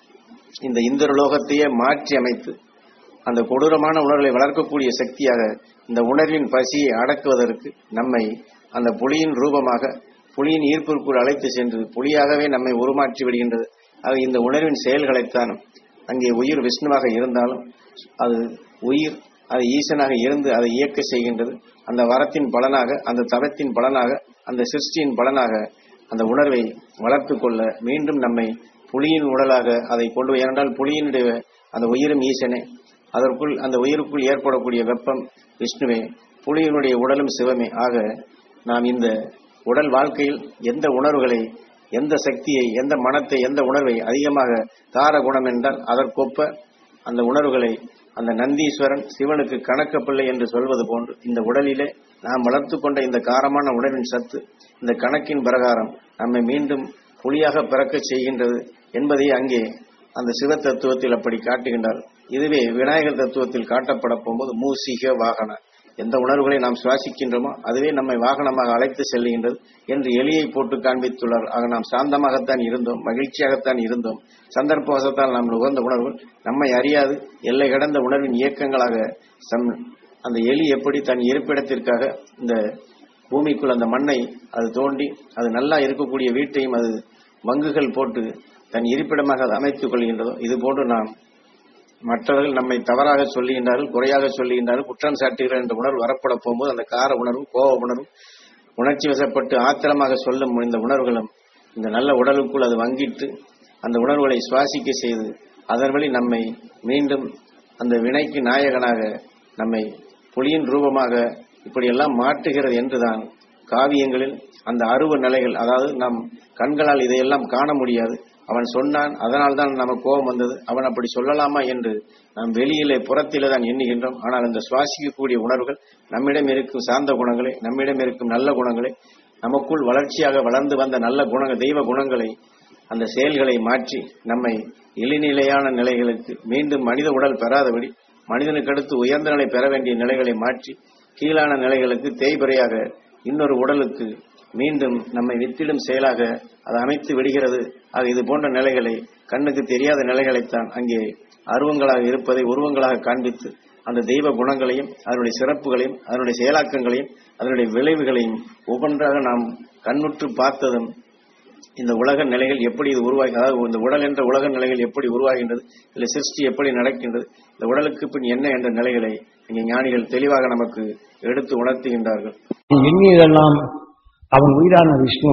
இந்த இந்திர லோகத்தையே மாற்றி அமைத்து அந்த கொடூரமான உணர்வுகளை வளர்க்கக்கூடிய சக்தியாக இந்த உணர்வின் பசியை அடக்குவதற்கு நம்மை அந்த புலியின் ரூபமாக புலியின் ஈர்ப்பிற்குள் அழைத்து சென்று புலியாகவே நம்மை உருமாற்றி விடுகின்றது ஆக இந்த உணர்வின் செயல்களைத்தான் அங்கே உயிர் விஷ்ணுவாக இருந்தாலும் அது உயிர் அது ஈசனாக இருந்து அதை இயக்க செய்கின்றது அந்த வரத்தின் பலனாக அந்த தவத்தின் பலனாக அந்த சிருஷ்டியின் பலனாக அந்த உணர்வை வளர்த்து கொள்ள மீண்டும் நம்மை புலியின் உடலாக அதை கொண்டு போய் ஏனென்றால் புலியினுடைய அந்த உயிரும் ஈசனே அதற்குள் அந்த உயிருக்குள் ஏற்படக்கூடிய வெப்பம் விஷ்ணுவே புலியினுடைய உடலும் சிவமே ஆக நாம் இந்த உடல் வாழ்க்கையில் எந்த உணர்வுகளை எந்த சக்தியை எந்த மனத்தை எந்த உணர்வை அதிகமாக தார குணம் என்றால் அதற்கொப்ப அந்த உணர்வுகளை அந்த நந்தீஸ்வரன் சிவனுக்கு கணக்க பிள்ளை என்று சொல்வது போன்று இந்த உடலிலே நாம் வளர்த்து கொண்ட இந்த காரமான உணர்வின் சத்து இந்த கணக்கின் பிரகாரம் நம்மை மீண்டும் புலியாக பிறக்கச் செய்கின்றது என்பதை அங்கே அந்த சிவ தத்துவத்தில் அப்படி காட்டுகின்றார் இதுவே விநாயகர் தத்துவத்தில் காட்டப்பட போகும்போது மூசிக வாகன எந்த உணர்வுகளை நாம் சுவாசிக்கின்றோமோ அதுவே நம்மை வாகனமாக அழைத்து செல்லுகின்றது என்று எலியை போட்டு காண்பித்துள்ளார் ஆக நாம் சாந்தமாகத்தான் இருந்தோம் மகிழ்ச்சியாகத்தான் இருந்தோம் சந்தர்ப்பவசத்தால் நாம் உகந்த உணர்வுகள் நம்மை அறியாது எல்லை கடந்த உணர்வின் இயக்கங்களாக சம் அந்த எலி எப்படி தன் இருப்பிடத்திற்காக இந்த பூமிக்குள் அந்த மண்ணை அது தோண்டி அது நல்லா இருக்கக்கூடிய வீட்டையும் அது வங்குகள் போட்டு தன் இருப்பிடமாக அது அமைத்துக் கொள்கின்றதோ இது போன்று நாம் மற்றவர்கள் நம்மை தவறாக சொல்லுகின்றார்கள் குறையாக சொல்லுகின்றார்கள் குற்றம் சாட்டுகிறார் என்ற உணர்வு வரப்பட போகும்போது அந்த கார உணர்வு கோப உணர்வு உணர்ச்சி வசப்பட்டு ஆத்திரமாக சொல்லும் இந்த உணர்வுகளும் இந்த நல்ல உடலுக்குள் அது வங்கிட்டு அந்த உணர்வுகளை சுவாசிக்க செய்து அதன் வழி நம்மை மீண்டும் அந்த வினைக்கு நாயகனாக நம்மை புலியின் ரூபமாக இப்படியெல்லாம் மாற்றுகிறது என்றுதான் காவியங்களில் அந்த அருவ நிலைகள் அதாவது நம் கண்களால் இதையெல்லாம் காண முடியாது அவன் சொன்னான் அதனால் தான் நமக்கு கோபம் வந்தது அவன் அப்படி சொல்லலாமா என்று நாம் வெளியிலே புறத்திலே தான் எண்ணுகின்றோம் ஆனால் இந்த சுவாசிக்கக்கூடிய உணர்வுகள் நம்மிடம் இருக்கும் சார்ந்த குணங்களை நம்மிடம் இருக்கும் நல்ல குணங்களை நமக்குள் வளர்ச்சியாக வளர்ந்து வந்த நல்ல குணங்கள் தெய்வ குணங்களை அந்த செயல்களை மாற்றி நம்மை இழிநிலையான நிலைகளுக்கு மீண்டும் மனித உடல் பெறாதபடி மனிதனுக்கு அடுத்து உயர்ந்த நிலை பெற வேண்டிய நிலைகளை மாற்றி கீழான நிலைகளுக்கு தேய்பிறையாக இன்னொரு உடலுக்கு மீண்டும் நம்மை வித்திடும் செயலாக அது அமைத்து விடுகிறது ஆக இது போன்ற நிலைகளை கண்ணுக்கு தெரியாத நிலைகளைத்தான் அங்கே அருவங்களாக இருப்பதை உருவங்களாக காண்பித்து அந்த தெய்வ குணங்களையும் அதனுடைய சிறப்புகளையும் அதனுடைய செயலாக்கங்களையும் அதனுடைய விளைவுகளையும் ஒவ்வொன்றாக நாம் கண்ணுற்று பார்த்ததும் இந்த உலக நிலைகள் எப்படி இது உருவாகி அதாவது இந்த உடல் என்ற உலக நிலைகள் எப்படி உருவாகின்றது இல்லை சிருஷ்டி எப்படி நடக்கின்றது இந்த உடலுக்கு பின் என்ன என்ற நிலைகளை இங்கே ஞானிகள் தெளிவாக நமக்கு எடுத்து உணர்த்துகின்றார்கள் எண்ணியதெல்லாம் அவன் உயிரான விஷ்ணு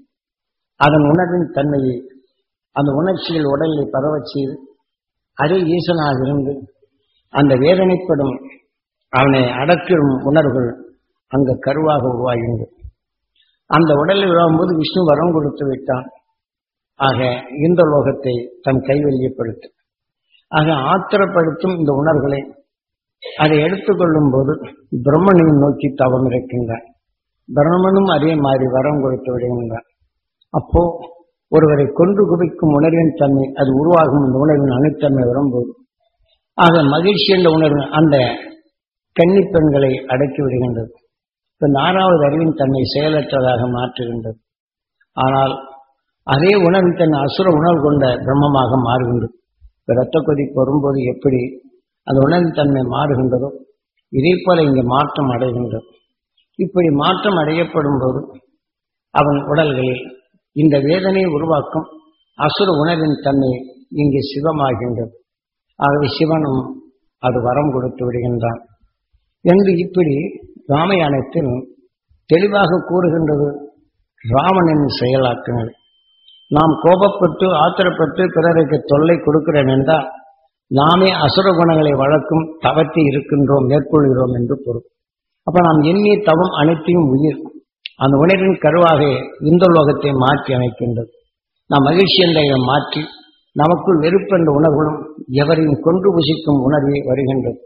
அதன் உணர்வின் தன்மையை அந்த உணர்ச்சிகள் உடலில் பரவச் செய்து அதே ஈசனாக இருந்து அந்த வேதனைப்படும் அவனை அடக்கிடும் உணர்வுகள் அங்கு கருவாக உருவாகின்றது அந்த உடலில் விழும்போது விஷ்ணு வரம் கொடுத்து விட்டான் ஆக இந்த லோகத்தை தன் கைவல்யப்படுத்து ஆக ஆத்திரப்படுத்தும் இந்த உணர்வுகளை அதை எடுத்துக்கொள்ளும் போது பிரம்மனை நோக்கி தவம் இருக்கின்றான் பிரம்மனும் அதே மாதிரி வரம் கொடுத்து விடுகின்றான் அப்போ ஒருவரை கொன்று குவிக்கும் உணர்வின் தன்மை அது உருவாகும் இந்த உணர்வின் அணுத்தன்மை வரும்போது ஆக மகிழ்ச்சி என்ற உணர்வு அந்த கன்னி பெண்களை அடக்கி விடுகின்றது இப்ப ஆறாவது அறிவின் தன்னை செயலற்றதாக மாற்றுகின்றது ஆனால் அதே உணர்வு தன் அசுர உணர்வு கொண்ட பிரம்மமாக மாறுகின்றது இப்ப இரத்த கொதிப்பு வரும்போது எப்படி அந்த உணர்வு தன்மை மாறுகின்றதோ இதே போல இங்கே மாற்றம் அடைகின்றது இப்படி மாற்றம் அடையப்படும் போது அவன் உடல்களில் இந்த வேதனையை உருவாக்கும் அசுர உணர்வின் தன்மை இங்கே சிவமாகின்றது ஆகவே சிவனும் அது வரம் கொடுத்து விடுகின்றான் என்று இப்படி ராமயானத்தில் தெளிவாக கூறுகின்றது ராவணனின் செயலாக்கங்கள் நாம் கோபப்பட்டு ஆத்திரப்பட்டு பிறருக்கு தொல்லை கொடுக்கிறேன் என்றால் நாமே அசுர குணங்களை வளர்க்கும் தவத்தை இருக்கின்றோம் மேற்கொள்கிறோம் என்று பொருள் அப்ப நாம் எண்ணிய தவம் அனைத்தையும் உயிர் அந்த உணர்வின் கருவாக இந்த லோகத்தை மாற்றி அமைக்கின்றது நாம் மகிழ்ச்சி என்ற இதை மாற்றி நமக்குள் வெறுப்பு என்ற உணர்வுகளும் எவரையும் கொன்று புசிக்கும் உணர்வே வருகின்றது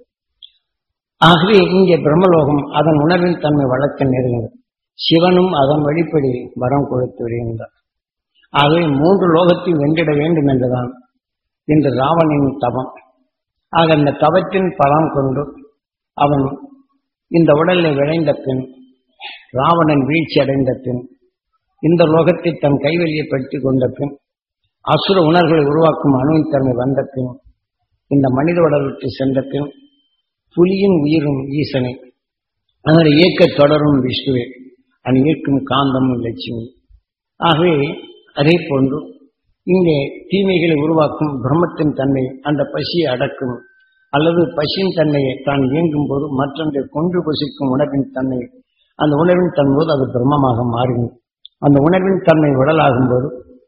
ஆகவே இங்கே பிரம்மலோகம் அதன் உணர்வின் தன்மை வளர்க்க நேருகிறது சிவனும் அதன் வழிப்படி வரம் கொடுத்து விடுகின்றார் ஆகவே மூன்று லோகத்தையும் வென்றிட வேண்டும் என்றுதான் இன்று ராவணின் தவம் ஆக அந்த தவத்தின் பலம் கொண்டு அவன் இந்த உடலில் விளைந்த பின் ராவணன் வீழ்ச்சி அடைந்த பின் இந்த லோகத்தை தன் கைவெளியப்படுத்தி கொண்ட பின் அசுர உணர்வுகளை உருவாக்கும் அணுவின் தன்மை வந்த பின் இந்த மனித உடல் விட்டு சென்ற பின் புலியின் உயிரும் ஈசனை அதனை இயக்க தொடரும் விஷ்ணுவே அது ஈர்க்கும் காந்தமும் லட்சுமி ஆகவே அதே போன்று இங்கே தீமைகளை உருவாக்கும் பிரம்மத்தின் தன்மை அந்த பசியை அடக்கும் அல்லது பசியின் தன்மையை தான் இயங்கும் போது மற்றொன்றை கொன்று புசிக்கும் உணர்வின் தன்மை அந்த உணர்வின் தன்மையோடு அது பிரம்மமாக மாறுகிறது அந்த உணர்வின் தன்மை உடலாகும் போது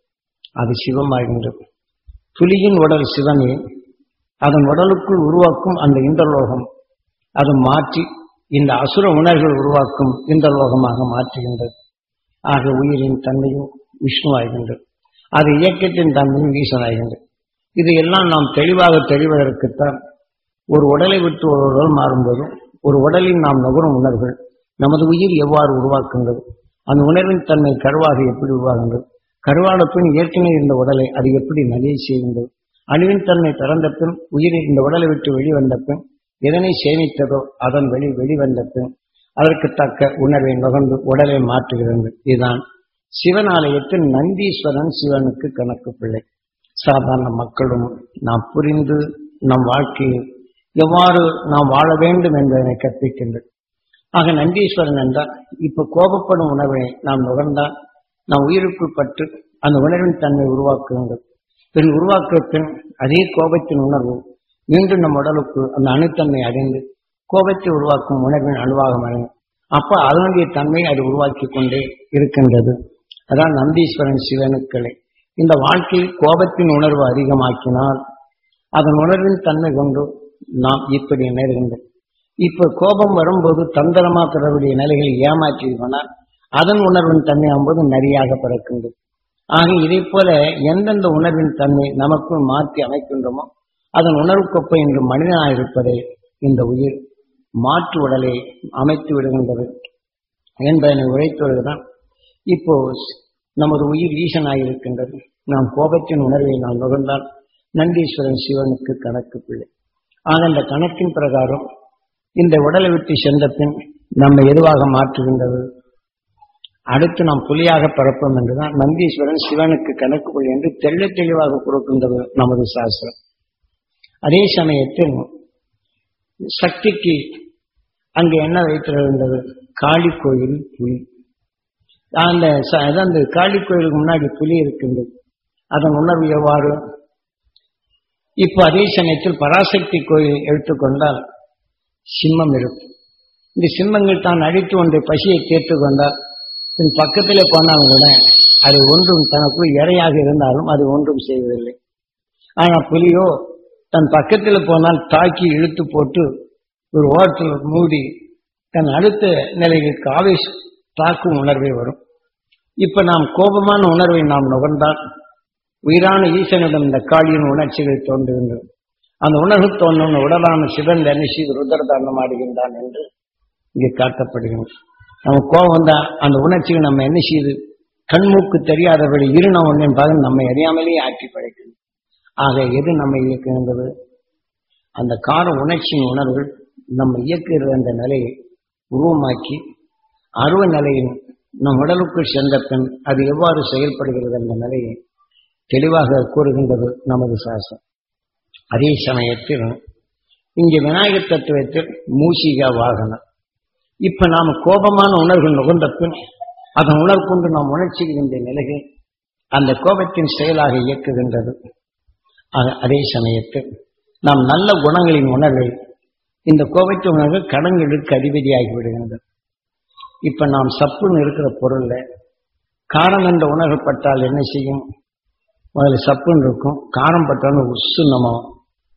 அது சிவமாகின்றது புலியின் உடல் சிவமே அதன் உடலுக்குள் உருவாக்கும் அந்த இந்திரலோகம் அது மாற்றி இந்த அசுர உணர்வுகள் உருவாக்கும் இந்திரலோகமாக மாற்றுகின்றது ஆக உயிரின் தன்மையும் விஷ்ணுவாகின்றது அது இயக்கத்தின் தன்மையும் ஈசனாகின்றது இது எல்லாம் நாம் தெளிவாக தெரிவதற்குத்தான் ஒரு உடலை விட்டு ஒரு உடல் மாறும்போதும் ஒரு உடலில் நாம் நுகரும் உணர்வுகள் நமது உயிர் எவ்வாறு உருவாக்குகின்றது அந்த உணர்வின் தன்மை கருவாக எப்படி உருவாகின்றது கருவான பின் ஏற்கனவே இருந்த உடலை அது எப்படி நலிய செய்கின்றது அணுவின் தன்மை பிறந்த பின் உயிரை இந்த உடலை விட்டு வெளிவந்த பின் எதனை சேமித்ததோ அதன் வெளி வெளிவந்த பின் அதற்கு தக்க உணர்வை நுகர்ந்து உடலை மாற்றுகிறது இதுதான் சிவனாலயத்தில் நந்தீஸ்வரன் சிவனுக்கு கணக்கு பிள்ளை சாதாரண மக்களும் நாம் புரிந்து நம் வாழ்க்கையில் எவ்வாறு நாம் வாழ வேண்டும் என்பதனை கற்பிக்கின்றது ஆக நந்தீஸ்வரன் என்றால் இப்ப கோபப்படும் உணர்வை நாம் நுகர்ந்தால் நாம் உயிருக்குள் பட்டு அந்த உணர்வின் தன்மை உருவாக்குகின்றது பின் உருவாக்கிய பின் அதே கோபத்தின் உணர்வு மீண்டும் நம் உடலுக்கு அந்த அணுத்தன்மை அடைந்து கோபத்தை உருவாக்கும் உணர்வின் அணுவாகம் அடையும் அப்ப அதனுடைய தன்மை அது உருவாக்கி கொண்டே இருக்கின்றது அதான் நந்தீஸ்வரன் சிவனுக்களை இந்த வாழ்க்கையில் கோபத்தின் உணர்வு அதிகமாக்கினால் அதன் உணர்வின் தன்மை கொண்டு நாம் இப்படி நேர்கின்றோம் இப்ப கோபம் வரும்போது தந்திரமா பெறக்கூடிய நிலைகளை ஏமாற்றி போனால் அதன் உணர்வின் தன்மை ஆகும்போது நரியாக பிறக்கின்றது ஆக இதை போல எந்தெந்த உணர்வின் தன்மை நமக்குள் மாற்றி அமைக்கின்றோமோ அதன் உணர்வுக்கொப்ப இன்று மனிதனாக இருப்பதை இந்த உயிர் மாற்று உடலை அமைத்து விடுகின்றது என்பதனை உழைத்துவதுதான் இப்போ நமது உயிர் ஈசனாக இருக்கின்றது நாம் கோபத்தின் உணர்வை நாம் நுகர்ந்தால் நந்தீஸ்வரன் சிவனுக்கு கணக்கு பிள்ளை ஆக அந்த கணக்கின் பிரகாரம் இந்த உடலை விட்டு சென்ற பின் நம்மை எதுவாக மாற்றுகின்றது அடுத்து நாம் புலியாக பிறப்போம் என்றுதான் நந்தீஸ்வரன் சிவனுக்கு கணக்கு பிள்ளை என்று தெள்ள தெளிவாக கொடுக்கின்றது நமது சாஸ்திரம் அதே சமயத்தில் சக்திக்கு அங்கு என்ன வைத்திருந்தது காளி கோயில் புலி அந்த ச- அதான் அந்த காளி கோயிலுக்கு முன்னாடி புலி இருக்கின்றது அதன் உணர்வு எவ்வாறு இப்போ அதே சமயத்தில் பராசக்தி கோயில் எடுத்துக்கொண்டால் சிம்மம் இருக்கும் இந்த சிம்மங்கள் தான் அழித்து ஒன்றை பசியை கேட்டு கொண்டால் பின் பக்கத்திலே போனாலும் கூட அது ஒன்றும் தனக்குள் இரையாக இருந்தாலும் அது ஒன்றும் செய்வதில்லை ஆனால் புலியோ தன் பக்கத்தில் போனால் தாக்கி இழுத்து போட்டு ஒரு ஓரத்தில் மூடி தன் அடுத்த நிலைக்கு ஆவேஷ் தாக்கும் உணர்வே வரும் இப்ப நாம் கோபமான உணர்வை நாம் நுகர்ந்தால் உயிரான ஈசனிடம் இந்த காளியின் உணர்ச்சிகள் தோன்றுகின்றது அந்த உணர்வு தோன்றும் உடலான சிவன் தனுஷி ருதரதானம் ஆடுகின்றான் என்று இங்கே காட்டப்படுகிறது நம்ம கோபம் வந்தா அந்த உணர்ச்சிகள் நம்ம என்ன செய்யுது கண்மூக்கு தெரியாதபடி இருண ஒன்றின் பகன் நம்மை அறியாமலேயே ஆட்டி படைக்கிறது ஆக எது நம்மை இயக்குகின்றது அந்த கார உணர்ச்சியின் உணர்வுகள் நம்ம இயக்குகிற அந்த நிலையை உருவமாக்கி அருவ நிலையின் நம் உடலுக்குள் சென்ற பின் அது எவ்வாறு செயல்படுகிறது என்ற நிலையை தெளிவாக கூறுகின்றது நமது சாசனம் அதே சமயத்தில் இங்கே விநாயகர் தத்துவத்தில் மூசிகா வாகனம் இப்ப நாம கோபமான உணர்வுகள் நுகர்ந்த பின் அதன் உணர்வுக்கொண்டு நாம் உணர்ச்சிகின்ற நிலைகள் அந்த கோபத்தின் செயலாக இயக்குகின்றது ஆக- அதே சமயத்தில் நாம் நல்ல குணங்களின் உணர்வை இந்த கோபத்தின் உணர்வு கடன்களுக்கு அதிபதியாகி விடுகின்றது இப்ப நாம் சப்புன்னு இருக்கிற பொருள்ல காரம் என்ற உணர்வு பட்டால் என்ன செய்யும் முதல்ல சப்புன்னு இருக்கும் காரம் பட்டாலும் உசு நம்ம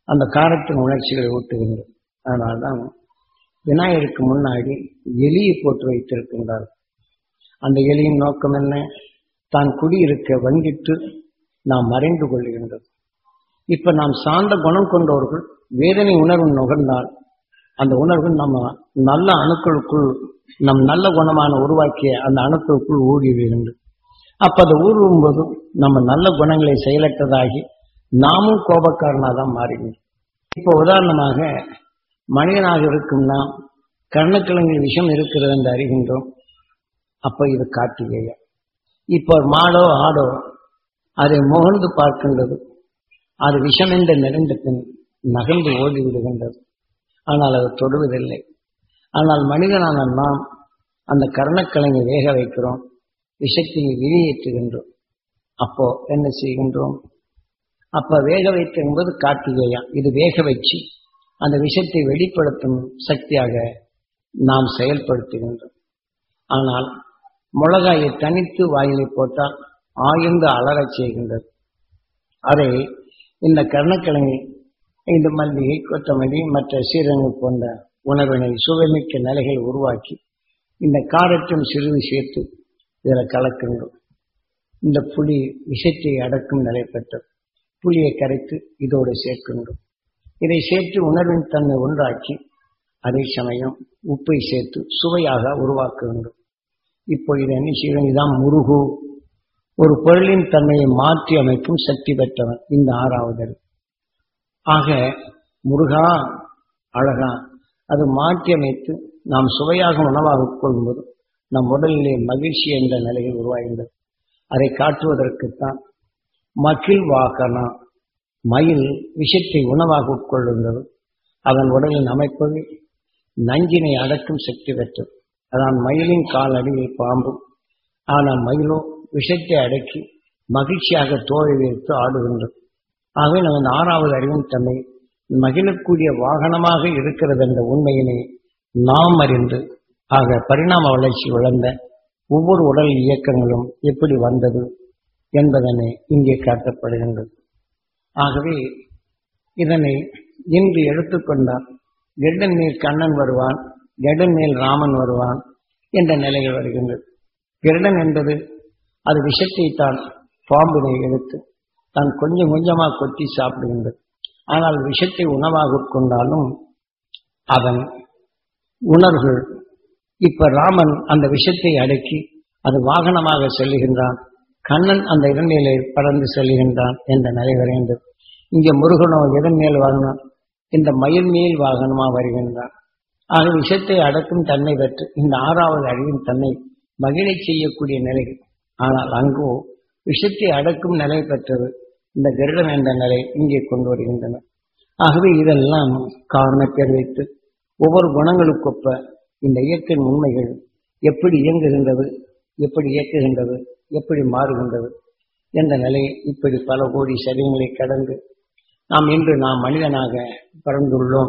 அந்த காரத்தின் உணர்ச்சிகளை ஊட்டுகின்றது அதனால்தான் விநாயகருக்கு முன்னாடி எலியை போட்டு வைத்திருக்கின்றார் அந்த எலியின் நோக்கம் என்ன தான் குடியிருக்க வங்கிட்டு நாம் மறைந்து கொள்கின்றது இப்ப நாம் சார்ந்த குணம் கொண்டவர்கள் வேதனை உணர்வு நுகர்ந்தால் அந்த உணர்வு நம்ம நல்ல அணுக்களுக்குள் நம் நல்ல குணமான உருவாக்கிய அந்த அணுக்களுக்குள் ஊறி விடுகின்றது அப்ப அதை ஊறும் போது நம்ம நல்ல குணங்களை செயலற்றதாகி நாமும் கோபக்காரனாக தான் மாறினோம் இப்போ உதாரணமாக மனிதனாக இருக்கும் நாம் கர்ணக்கிழங்கில் விஷம் இருக்கிறது என்று அறிகின்றோம் அப்ப இது காட்டுகையா இப்போ மாடோ ஆடோ அதை முகர்ந்து பார்க்கின்றது அது விஷம் என்று நிறைந்த பின் நகர்ந்து ஓடி விடுகின்றது ஆனால் அது தொடுவதில்லை ஆனால் மனிதனான நாம் அந்த கர்ணக்கிழங்கை வேக வைக்கிறோம் விஷத்தை வெளியேற்றுகின்றோம் அப்போ என்ன செய்கின்றோம் அப்ப வேக வைத்த என்பது கார்த்திகேயா இது வேக வச்சு அந்த விஷத்தை வெளிப்படுத்தும் சக்தியாக நாம் செயல்படுத்துகின்றோம் ஆனால் மிளகாயை தனித்து வாயிலை போட்டால் ஆய்ந்து அலறச் செய்கின்றது அதை இந்த கர்ணக்கிழங்கை இந்த மல்லிகை கொத்தமல்லி மற்ற சீரகங்கள் போன்ற உணவினை சுவைமிக்க நிலைகளை உருவாக்கி இந்த காரத்தையும் சிறிது சேர்த்து இதில் கலக்கின்றோம் இந்த புளி விஷத்தை அடக்கும் நிலை பெற்றது புளியை கரைத்து இதோடு சேர்க்கின்றோம் இதை சேர்த்து உணர்வின் தன்மை ஒன்றாக்கி அதே சமயம் உப்பை சேர்த்து சுவையாக உருவாக்குகின்றோம் இப்போ இதை என்ன செய்யணும் இதான் முருகு ஒரு பொருளின் தன்மையை மாற்றி அமைக்கும் சக்தி பெற்றவன் இந்த ஆறாவது அறிவு. ஆக முருகா அழகா அது மாற்றி அமைத்து நாம் சுவையாக உணவாக உட்கொள்ளும்போது நம் உடலிலே மகிழ்ச்சி என்ற நிலையில் உருவாகின்றது அதை காட்டுவதற்குத்தான் மகிழ் வாகனா மயில் விஷத்தை உணவாக உட்கொள்கின்றது அதன் உடலின் அமைப்பது நஞ்சினை அடக்கும் சக்தி பெற்றது அதான் மயிலின் கால் அடியில் பாம்பும் ஆனால் மயிலோ விஷத்தை அடக்கி மகிழ்ச்சியாக தோழி வைத்து ஆடுகின்றது ஆகவே நமது ஆறாவது அறிவின் தன்மை மகிழக்கூடிய வாகனமாக இருக்கிறது என்ற உண்மையினை நாம் அறிந்து ஆக பரிணாம வளர்ச்சி வளர்ந்த ஒவ்வொரு உடல் இயக்கங்களும் எப்படி வந்தது என்பதனை இங்கே காட்டப்படுகின்றது ஆகவே இதனை இன்று எடுத்துக்கொண்டால் கெடன் மேல் கண்ணன் வருவான் கெடன் மேல் ராமன் வருவான் என்ற நிலைகள் வருகின்றது கிருடன் என்பது அது விஷத்தை தான் பாம்பினை எடுத்து தான் கொஞ்சம் கொஞ்சமாக கொத்தி சாப்பிடுகின்றது ஆனால் விஷத்தை உணவாக உட்கொண்டாலும் அதன் உணர்வுகள் இப்ப ராமன் அந்த விஷத்தை அடக்கி அது வாகனமாக செல்லுகின்றான் கண்ணன் அந்த இடநிலை பறந்து செல்லுகின்றான் என்ற நிலை வரைந்தது இங்கே முருகனோ எதன் மேல் வாகனம் இந்த மயில் மேல் வாகனமா வருகின்றான் ஆக விஷத்தை அடக்கும் தன்மை பெற்று இந்த ஆறாவது அறிவின் தன்னை மகிழச் செய்யக்கூடிய நிலை ஆனால் அங்கோ விஷத்தை அடக்கும் நிலை பெற்றது இந்த கருடன் என்ற நிலை இங்கே கொண்டு வருகின்றன ஆகவே இதெல்லாம் காரணப்பேர் வைத்து ஒவ்வொரு குணங்களுக்கொப்ப இந்த இயற்கையின் உண்மைகள் எப்படி இயங்குகின்றது எப்படி இயக்குகின்றது எப்படி மாறுகின்றது என்ற நிலை இப்படி பல கோடி சரீரங்களை கடந்து நாம் இன்று நாம் மனிதனாக பிறந்துள்ளோம்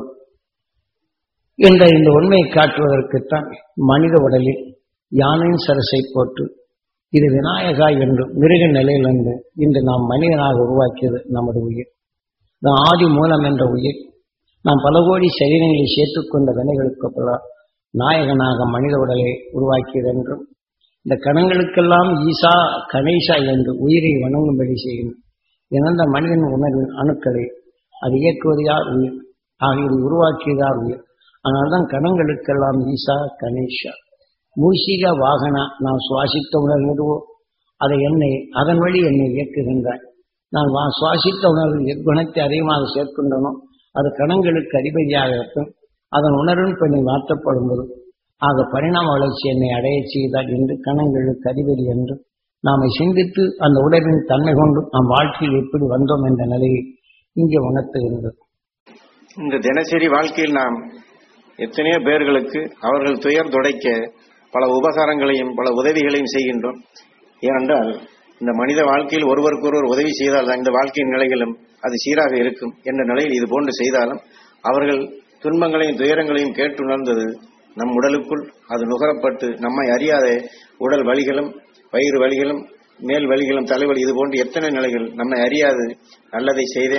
என்ற இந்த உண்மையை காட்டுவதற்குத்தான் மனித உடலில் யானையின் சரசை போட்டு இது விநாயகா என்று மிருக நிலையிலிருந்து இன்று நாம் மனிதனாக உருவாக்கியது நமது உயிர் இந்த ஆதி மூலம் என்ற உயிர் நாம் பல கோடி சரீரங்களை சேர்த்துக்கொண்ட வினைகளுக்கு அப்புறம் நாயகனாக மனித உடலை உருவாக்கியது என்றும் இந்த கணங்களுக்கெல்லாம் ஈசா கணேசா என்று உயிரை வணங்கும்படி செய்கின்றன இறந்த மனிதன் உணர்வின் அணுக்களை அது இயக்குவது யார் உயிர் ஆக இது உருவாக்கியதார் உயிர் அதனால்தான் கணங்களுக்கெல்லாம் ஈசா கணேஷா மூஷிக வாகனா நாம் சுவாசித்த உணர்கிறதோ அதை என்னை அதன் வழி என்னை இயக்குகின்றாய் நான் வா சுவாசித்த உணர்வு எக்குணத்தை அதிகமாக சேர்க்கின்றனோ அது கணங்களுக்கு அதிபதியாக இருக்கும் அதன் உணர்வின் பண்ணி மாற்றப்படும் போது ஆக பரிணாம வளர்ச்சி என்னை அடைய செய்தால் என்று கணங்களுக்கு அதிபதி என்று நாம சிந்தித்து அந்த உடலின் தன்மை கொண்டு நம் வாழ்க்கையில் எப்படி வந்தோம் என்ற நிலையை இங்கே உணர்த்துகின்றது இந்த தினசரி வாழ்க்கையில் நாம் எத்தனையோ பேர்களுக்கு அவர்கள் துயர் துடைக்க பல உபகாரங்களையும் பல உதவிகளையும் செய்கின்றோம் ஏனென்றால் இந்த மனித வாழ்க்கையில் ஒருவருக்கொருவர் உதவி செய்தால் தான் இந்த வாழ்க்கையின் நிலைகளும் அது சீராக இருக்கும் என்ற நிலையில் இது போன்று செய்தாலும் அவர்கள் துன்பங்களையும் துயரங்களையும் கேட்டுணர்ந்தது நம் உடலுக்குள் அது நுகரப்பட்டு நம்மை அறியாத உடல் வலிகளும் வயிறு வலிகளும் மேல் வலிகளும் தலைவலி இது போன்று எத்தனை நிலைகள் நம்மை அறியாது நல்லதை செய்தேன்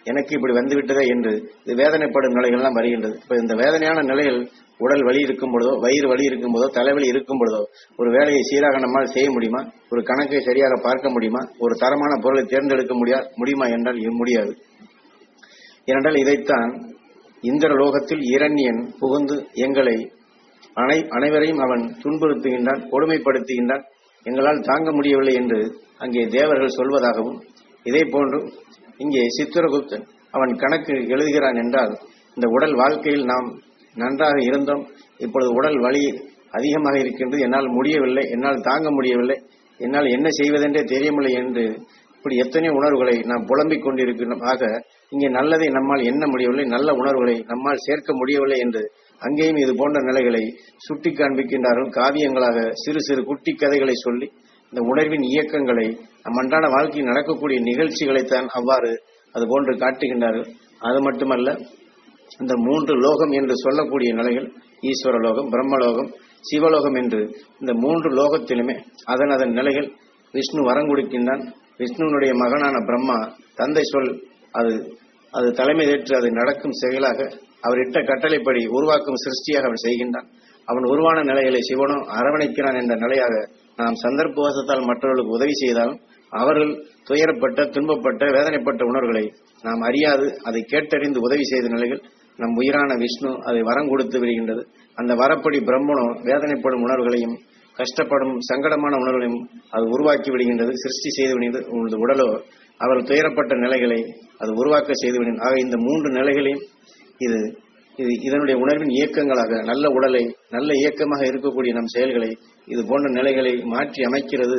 எனக்கு இப்படி வந்து விட்டதே என்று இது வேதனைப்படும் நிலைகள்லாம் வருகின்றது இப்ப இந்த வேதனையான நிலையில் உடல் வலி இருக்கும் பொழுதோ வயிறு வலி இருக்கும் போதோ தலைவலி இருக்கும் பொழுதோ ஒரு வேலையை சீராக நம்மால் செய்ய முடியுமா ஒரு கணக்கை சரியாக பார்க்க முடியுமா ஒரு தரமான பொருளை தேர்ந்தெடுக்க முடியா முடியுமா என்றால் இது முடியாது ஏனென்றால் இதைத்தான் இந்திர லோகத்தில் இரண்யன் புகுந்து எங்களை அனை அனைவரையும் அவன் துன்புறுத்துகின்றான் கொடுமைப்படுத்துகின்றான் எங்களால் தாங்க முடியவில்லை என்று அங்கே தேவர்கள் சொல்வதாகவும் இதே போன்று இங்கே சித்திரகுப்தன் அவன் கணக்கு எழுதுகிறான் என்றால் இந்த உடல் வாழ்க்கையில் நாம் நன்றாக இருந்தோம் இப்பொழுது உடல் வலி அதிகமாக இருக்கின்றது என்னால் முடியவில்லை என்னால் தாங்க முடியவில்லை என்னால் என்ன செய்வதென்றே தெரியவில்லை என்று இப்படி எத்தனையோ உணர்வுகளை நாம் புலம்பிக் கொண்டிருக்கிறோம் ஆக இங்கே நல்லதை நம்மால் எண்ண முடியவில்லை நல்ல உணர்வுகளை நம்மால் சேர்க்க முடியவில்லை என்று அங்கேயும் இது போன்ற நிலைகளை சுட்டி காண்பிக்கின்றார்கள் காவியங்களாக சிறு சிறு குட்டி கதைகளை சொல்லி இந்த உணர்வின் இயக்கங்களை நம் அன்றாட வாழ்க்கையில் நடக்கக்கூடிய நிகழ்ச்சிகளைத்தான் அவ்வாறு அது போன்று காட்டுகின்றார்கள் அது மட்டுமல்ல இந்த மூன்று லோகம் என்று சொல்லக்கூடிய நிலைகள் ஈஸ்வர லோகம் பிரம்மலோகம் சிவலோகம் என்று இந்த மூன்று லோகத்திலுமே அதன் அதன் நிலைகள் விஷ்ணு வரம் கொடுக்கின்றான் விஷ்ணுனுடைய மகனான பிரம்மா தந்தை சொல் அது அது தலைமை ஏற்று அது நடக்கும் செயலாக அவர் இட்ட கட்டளைப்படி உருவாக்கும் சிருஷ்டியாக அவன் செய்கின்றான் அவன் உருவான நிலைகளை சிவனோ அரவணைக்கிறான் என்ற நிலையாக நாம் சந்தர்ப்பவசத்தால் மற்றவர்களுக்கு உதவி செய்தாலும் அவர்கள் துயரப்பட்ட துன்பப்பட்ட வேதனைப்பட்ட உணர்வுகளை நாம் அறியாது அதை கேட்டறிந்து உதவி செய்த நிலைகள் நம் உயிரான விஷ்ணு அதை வரம் கொடுத்து விடுகின்றது அந்த வரப்படி பிரம்மனோ வேதனைப்படும் உணர்வுகளையும் கஷ்டப்படும் சங்கடமான உணர்வுகளையும் அது உருவாக்கி விடுகின்றது சிருஷ்டி செய்து விடுகின்றது உங்களது உடலோ அவர் துயரப்பட்ட நிலைகளை அது உருவாக்க செய்து விடுகின்றது ஆக இந்த மூன்று நிலைகளையும் இது இது இதனுடைய உணர்வின் இயக்கங்களாக நல்ல உடலை நல்ல இயக்கமாக இருக்கக்கூடிய நம் செயல்களை இது போன்ற நிலைகளை மாற்றி அமைக்கிறது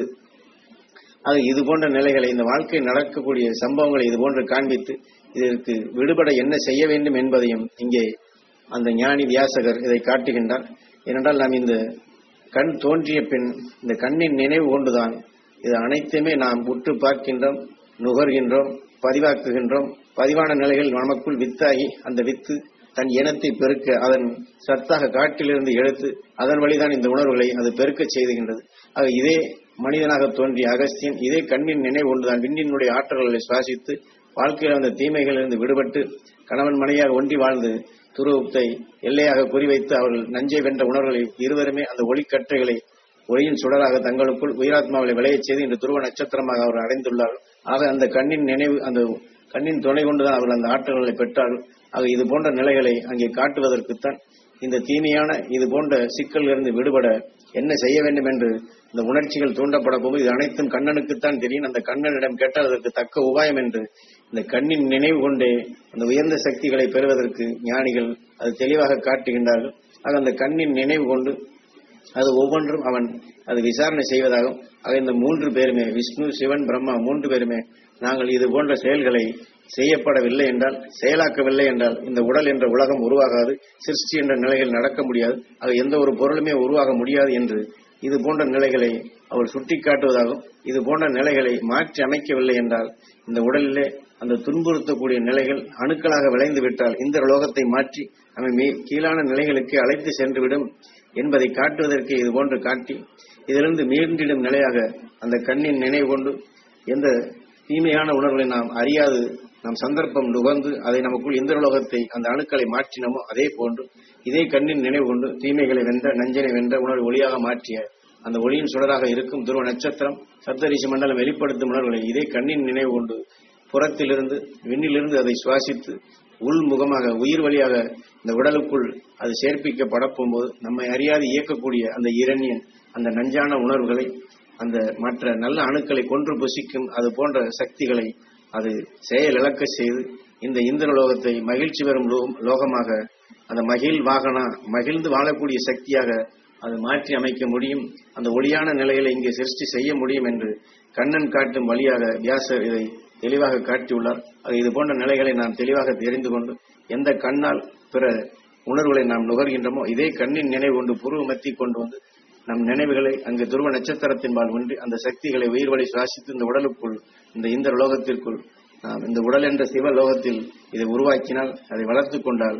அது இது போன்ற நிலைகளை இந்த வாழ்க்கையில் நடக்கக்கூடிய சம்பவங்களை இது போன்று காண்பித்து இதற்கு விடுபட என்ன செய்ய வேண்டும் என்பதையும் இங்கே அந்த ஞானி வியாசகர் இதை காட்டுகின்றார் ஏனென்றால் நாம் இந்த கண் தோன்றிய பின் இந்த கண்ணின் நினைவு கொண்டுதான் இது அனைத்துமே நாம் உற்று பார்க்கின்றோம் நுகர்கின்றோம் பதிவாக்குகின்றோம் பதிவான நிலைகள் நமக்குள் வித்தாகி அந்த வித்து தன் இனத்தை பெருக்க அதன் சத்தாக காட்டிலிருந்து எடுத்து அதன் வழிதான் இந்த உணர்வுகளை அது பெருக்கச் செய்துகின்றது ஆக இதே மனிதனாக தோன்றிய அகஸ்தியன் இதே கண்ணின் நினைவு கொண்டுதான் விண்ணினுடைய ஆற்றல்களை சுவாசித்து வாழ்க்கையில் வந்த தீமைகளிலிருந்து விடுபட்டு கணவன் மனைவியாக ஒன்றி வாழ்ந்து துருவத்தை எல்லையாக குறிவைத்து அவர்கள் நஞ்சை வென்ற உணர்வுகளை இருவருமே அந்த ஒளிக்கற்றைகளை ஒளியின் சுடராக தங்களுக்குள் உயிராத்மாவை விளையச் செய்து இன்று துருவ நட்சத்திரமாக அவர்கள் அடைந்துள்ளார்கள் ஆக அந்த கண்ணின் நினைவு அந்த கண்ணின் துணை கொண்டுதான் அவர்கள் அந்த ஆற்றல்களை பெற்றார்கள் ஆக இது போன்ற நிலைகளை அங்கே காட்டுவதற்குத்தான் இந்த தீமையான இது போன்ற சிக்கலிலிருந்து விடுபட என்ன செய்ய வேண்டும் என்று இந்த உணர்ச்சிகள் தூண்டப்பட போது இது அனைத்தும் கண்ணனுக்குத்தான் தெரியும் அந்த கண்ணனிடம் கேட்டால் அதற்கு தக்க உபாயம் என்று இந்த கண்ணின் நினைவு கொண்டே அந்த உயர்ந்த சக்திகளை பெறுவதற்கு ஞானிகள் அது தெளிவாக காட்டுகின்றார்கள் ஆக அந்த கண்ணின் நினைவு கொண்டு அது ஒவ்வொன்றும் அவன் அது விசாரணை செய்வதாகும் ஆக இந்த மூன்று பேருமே விஷ்ணு சிவன் பிரம்மா மூன்று பேருமே நாங்கள் இது போன்ற செயல்களை செய்யப்படவில்லை என்றால் செயலாக்கவில்லை என்றால் இந்த உடல் என்ற உலகம் உருவாகாது சிருஷ்டி என்ற நிலைகள் நடக்க முடியாது ஆக எந்த ஒரு பொருளுமே உருவாக முடியாது என்று இது போன்ற நிலைகளை அவர் சுட்டிக்காட்டுவதாகும் இது போன்ற நிலைகளை மாற்றி அமைக்கவில்லை என்றால் இந்த உடலிலே அந்த துன்புறுத்தக்கூடிய நிலைகள் அணுக்களாக விளைந்து விட்டால் இந்த லோகத்தை மாற்றி நம்மை மே- கீழான நிலைகளுக்கு அழைத்து சென்றுவிடும் என்பதை காட்டுவதற்கு இது போன்று காட்டி இதிலிருந்து மீண்டிடும் நிலையாக அந்த கண்ணின் நினைவு கொண்டு எந்த தீமையான உணர்வுகளை நாம் அறியாது நாம் சந்தர்ப்பம் நுகர்ந்து அதை நமக்குள் இந்திரலோகத்தை அந்த அணுக்களை மாற்றினோமோ அதே போன்று இதே கண்ணின் நினைவு கொண்டு தீமைகளை வென்ற நஞ்சனை வென்ற உணர்வு ஒளியாக மாற்றிய அந்த ஒளியின் சுடராக இருக்கும் துருவ நட்சத்திரம் சப்தரிஷி மண்டலம் வெளிப்படுத்தும் உணர்வுகளை இதே கண்ணின் நினைவு கொண்டு புறத்திலிருந்து விண்ணிலிருந்து அதை சுவாசித்து உள்முகமாக உயிர் வழியாக இந்த உடலுக்குள் அது சேர்ப்பிக்கப்பட போகும்போது நம்மை அறியாது இயக்கக்கூடிய அந்த இரண்யன் அந்த நஞ்சான உணர்வுகளை அந்த மற்ற நல்ல அணுக்களை கொன்று புசிக்கும் அது போன்ற சக்திகளை அது செயலிழக்க செய்து இந்த இந்திரலோகத்தை மகிழ்ச்சி பெறும் லோ- லோகமாக அந்த மகிழ் வாகனா மகிழ்ந்து வாழக்கூடிய சக்தியாக அது மாற்றி அமைக்க முடியும் அந்த ஒளியான நிலைகளை இங்கே சிருஷ்டி செய்ய முடியும் என்று கண்ணன் காட்டும் வழியாக வியாசர் இதை தெளிவாக காட்டியுள்ளார் அது இது போன்ற நிலைகளை நாம் தெளிவாக தெரிந்து கொண்டு எந்த கண்ணால் பிற உணர்வுகளை நாம் நுகர்கின்றோமோ இதே கண்ணின் நினைவு கொண்டு புருவ மத்தி கொண்டு வந்து நம் நினைவுகளை அங்கு துருவ நட்சத்திரத்தின்பால் ஒன்றி அந்த சக்திகளை உயிர் வழி சுவாசித்து இந்த உடலுக்குள் இந்த இந்த லோகத்திற்குள் நாம் இந்த உடல் என்ற சிவ லோகத்தில் இதை உருவாக்கினால் அதை வளர்த்துக் கொண்டால்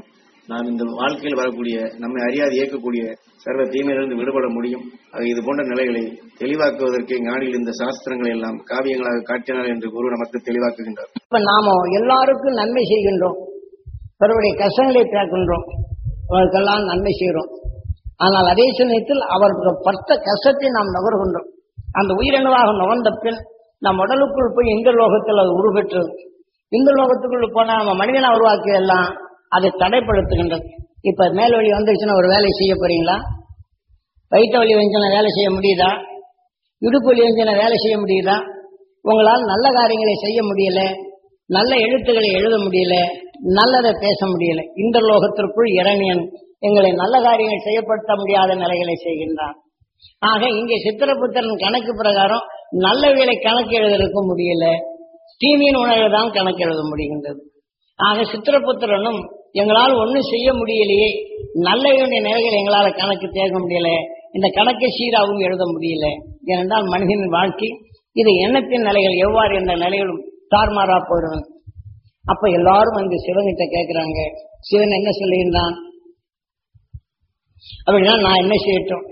நாம் இந்த வாழ்க்கையில் வரக்கூடிய நம்மை அறியாது இயக்கக்கூடிய சர்வ தீமையிலிருந்து விடுபட முடியும் ஆக இது போன்ற நிலைகளை தெளிவாக்குவதற்கு ஞானிகள் இந்த சாஸ்திரங்களை எல்லாம் காவியங்களாக காட்டினார் என்று குரு நமக்கு தெளிவாக்குகின்றார் இப்ப நாம எல்லாருக்கும் நன்மை செய்கின்றோம் பிறருடைய கஷ்டங்களை கேட்கின்றோம் அவர்களுக்கெல்லாம் நன்மை செய்கிறோம் ஆனால் அதே சமயத்தில் அவர்கள் பட்ட கஷ்டத்தை நாம் நுகர்கின்றோம் அந்த உயிரணுவாக நுகர்ந்த பின் நம் உடலுக்குள் போய் இந்த லோகத்தில் அது உருவெற்றது இந்த லோகத்துக்குள்ள போனா நம்ம மனிதனை உருவாக்கிய எல்லாம் அதை தடைப்படுத்துகின்றது இப்ப மேல் வழி வந்துருச்சுன்னா ஒரு வேலை செய்ய போறீங்களா வயிற்று வலி வந்துச்சுன்னா வேலை செய்ய முடியுதா இடுப்பு வலி வந்துச்சுன்னா வேலை செய்ய முடியுதா உங்களால் நல்ல காரியங்களை செய்ய முடியல நல்ல எழுத்துக்களை எழுத முடியல நல்லதை பேச முடியல இந்த லோகத்திற்குள் இரணியன் எங்களை நல்ல காரியங்கள் செய்யப்படுத்த முடியாத நிலைகளை செய்கின்றான் ஆக இங்கே சித்திரபுத்திரன் கணக்கு பிரகாரம் நல்லவைகளை கணக்கு எழுதுறதுக்கு முடியல தீமையின் உணர்வு தான் கணக்கு எழுத முடிகின்றது ஆக சித்திரபுத்திரனும் எங்களால் ஒண்ணும் செய்ய முடியலையே நல்லவையுடைய நிலைகளை எங்களால் கணக்கு தேக்க முடியல இந்த கணக்கை சீராகவும் எழுத முடியல ஏனென்றால் மனிதனின் வாழ்க்கை இது எண்ணத்தின் நிலைகள் எவ்வாறு என்ற நிலையிலும் தார்மாறா போயிடும் அப்ப எல்லாரும் வந்து சிவன்கிட்ட கேட்கிறாங்க சிவன் என்ன சொல்லுகின்றான் அப்படின்னா நான் என்ன செய்யட்டும்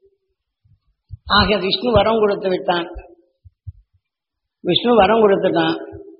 ஆக விஷ்ணு வரம் கொடுத்து விட்டான் விஷ்ணு வரம் கொடுத்துட்டான்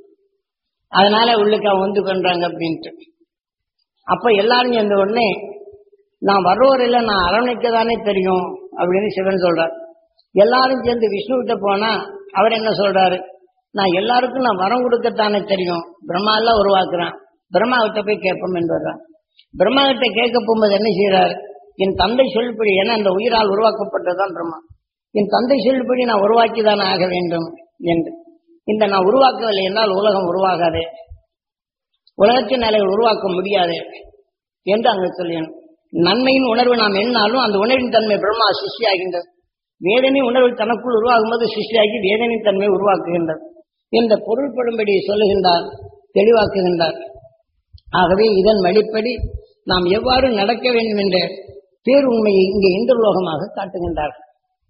அதனால உள்ளுக்கு அவன் வந்து பண்றாங்க அப்படின்ட்டு அப்ப எல்லாரும் சேர்ந்த உடனே நான் வர்றவரையில நான் அரவணைக்க தானே தெரியும் அப்படின்னு சிவன் சொல்றார் எல்லாரும் சேர்ந்து விஷ்ணு கிட்ட போனா அவர் என்ன சொல்றாரு நான் எல்லாருக்கும் நான் வரம் கொடுக்கத்தானே தெரியும் பிரம்மா எல்லாம் உருவாக்குறான் பிரம்மா கிட்ட போய் கேட்போம் என்பதுதான் பிரம்மா கிட்ட கேட்க போகும்போது என்ன செய்யறாரு என் தந்தை சொல்படி ஏன்னா அந்த உயிரால் உருவாக்கப்பட்டதுதான் பிரம்மா என் தந்தை சொல்படி நான் உருவாக்கி தானே ஆக வேண்டும் என்று இந்த நான் உருவாக்கவில்லை என்றால் உலகம் உருவாகாது உலகத்தின் நிலையை உருவாக்க முடியாது என்று அங்கு சொல்லியன் நன்மையின் உணர்வு நாம் எண்ணாலும் அந்த உணர்வின் தன்மை பிரம்மா சிஷியாகின்றது வேதனை உணர்வு தனக்குள் உருவாகும் போது சிஷியாகி வேதனை தன்மை உருவாக்குகின்றது இந்த பொருள்படும்படி சொல்லுகின்றார் தெளிவாக்குகின்றார் ஆகவே இதன் வழிப்படி நாம் எவ்வாறு நடக்க வேண்டும் என்ற பேருண்மையை இங்கே இந்திரலோகமாக காட்டுகின்றார்கள்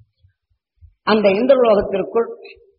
அந்த இந்திரலோகத்திற்குள்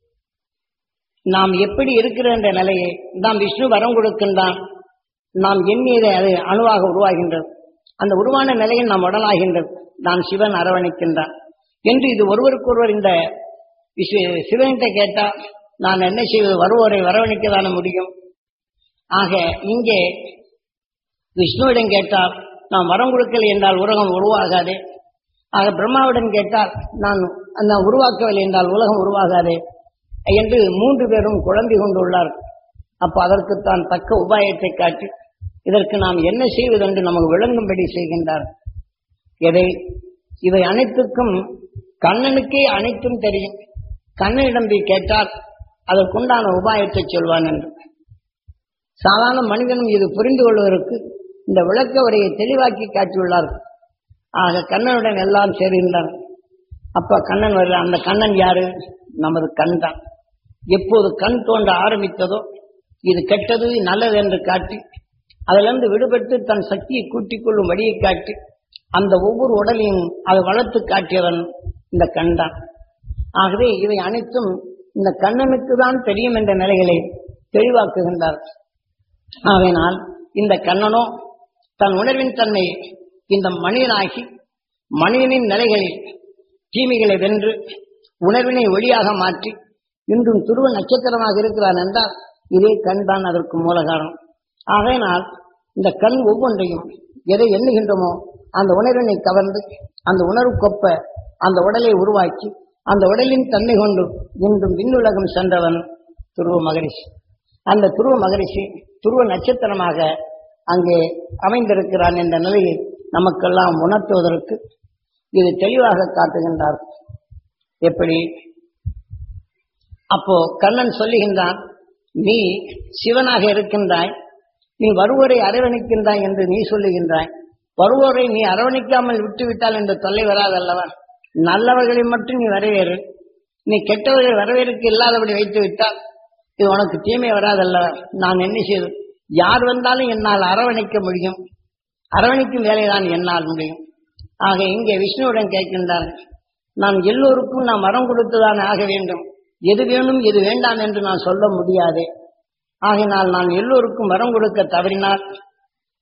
நாம் எப்படி இருக்கிற என்ற நிலையை நாம் விஷ்ணு வரம் கொடுக்கின்றான் நாம் எண்ணியதை அது அணுவாக உருவாகின்றது அந்த உருவான நிலையில் நாம் உடலாகின்றது நான் சிவன் அரவணைக்கின்றான் என்று இது ஒருவருக்கொருவர் இந்த விஷய- சிவன்கிட்ட கேட்டா நான் என்ன செய்வது வருவோரை வரவணைக்க தானே முடியும் ஆக இங்கே விஷ்ணுவிடம் கேட்டால் நான் வரம் கொடுக்கவில்லை என்றால் உலகம் உருவாகாது ஆக பிரம்மாவிடம் கேட்டால் நான் நான் உருவாக்கவில்லை என்றால் உலகம் உருவாகாது என்று மூன்று பேரும் குழம்பி கொண்டுள்ளார் அப்ப அதற்குத்தான் தக்க உபாயத்தை காட்டி இதற்கு நாம் என்ன செய்வதென்று நமக்கு விளங்கும்படி செய்கின்றார் எதை இவை அனைத்துக்கும் கண்ணனுக்கே அனைத்தும் தெரியும் கண்ணனிடம் போய் கேட்டால் அதற்குண்டான உபாயத்தை சொல்வான் என்று சாதாரண மனிதனும் இது புரிந்து கொள்வதற்கு இந்த விளக்க உரையை தெளிவாக்கி காட்டியுள்ளார் ஆக கண்ணனுடன் எல்லாம் சேர்கின்றார் அப்ப கண்ணன் வருகிற அந்த கண்ணன் யாரு நமது கண் தான் எப்போது கண் தோன்ற ஆரம்பித்ததோ இது கெட்டது இது நல்லது என்று காட்டி அதிலிருந்து விடுபட்டு தன் சக்தியை கூட்டிக் கொள்ளும் வழியை காட்டி அந்த ஒவ்வொரு உடலையும் அதை வளர்த்து காட்டியவன் இந்த கண் தான் ஆகவே இவை அனைத்தும் இந்த கண்ணனுக்கு தான் தெரியும் என்ற நிலைகளை தெளிவாக்குகின்றார் ஆகையினால் இந்த கண்ணனோ தன் உணர்வின் தன்மை இந்த மனிதனாகி மனிதனின் நிலைகளில் தீமைகளை வென்று உணர்வினை ஒளியாக மாற்றி இன்றும் துருவ நட்சத்திரமாக இருக்கிறான் என்றால் இதே கண் தான் அதற்கு மூல காரணம் ஆகையினால் இந்த கண் ஒவ்வொன்றையும் எதை எண்ணுகின்றோமோ அந்த உணர்வினை கவர்ந்து அந்த உணர்வுக்கொப்ப அந்த உடலை உருவாக்கி அந்த உடலின் தன்மை கொண்டு இன்றும் விண்ணுலகம் சென்றவன் துருவ மகரிஷி அந்த துருவ மகரிஷி துருவ நட்சத்திரமாக அங்கே அமைந்திருக்கிறான் என்ற நிலையை நமக்கெல்லாம் உணர்த்துவதற்கு இது தெளிவாக காட்டுகின்றார் எப்படி அப்போ கண்ணன் சொல்லுகின்றான் நீ சிவனாக இருக்கின்றாய் நீ வருவோரை அரவணைக்கின்றாய் என்று நீ சொல்லுகின்றாய் வருவோரை நீ அரவணைக்காமல் விட்டுவிட்டால் என்ற தொல்லை வராதல்லவா நல்லவர்களை மட்டும் நீ வரவேறு நீ கெட்டவர்களை வரவேற்க இல்லாதபடி வைத்து விட்டால் இது உனக்கு தீமை வராதல்லவா நான் என்ன செய்து யார் வந்தாலும் என்னால் அரவணைக்க முடியும் அரவணைக்கும் வேலைதான் என்னால் முடியும் ஆக இங்கே விஷ்ணுவுடன் கேட்கின்றார்கள் நாம் எல்லோருக்கும் நாம் வரம் கொடுத்துதான் ஆக வேண்டும் எது வேணும் எது வேண்டாம் என்று நான் சொல்ல முடியாது ஆகினால் நான் எல்லோருக்கும் வரம் கொடுக்க தவறினால்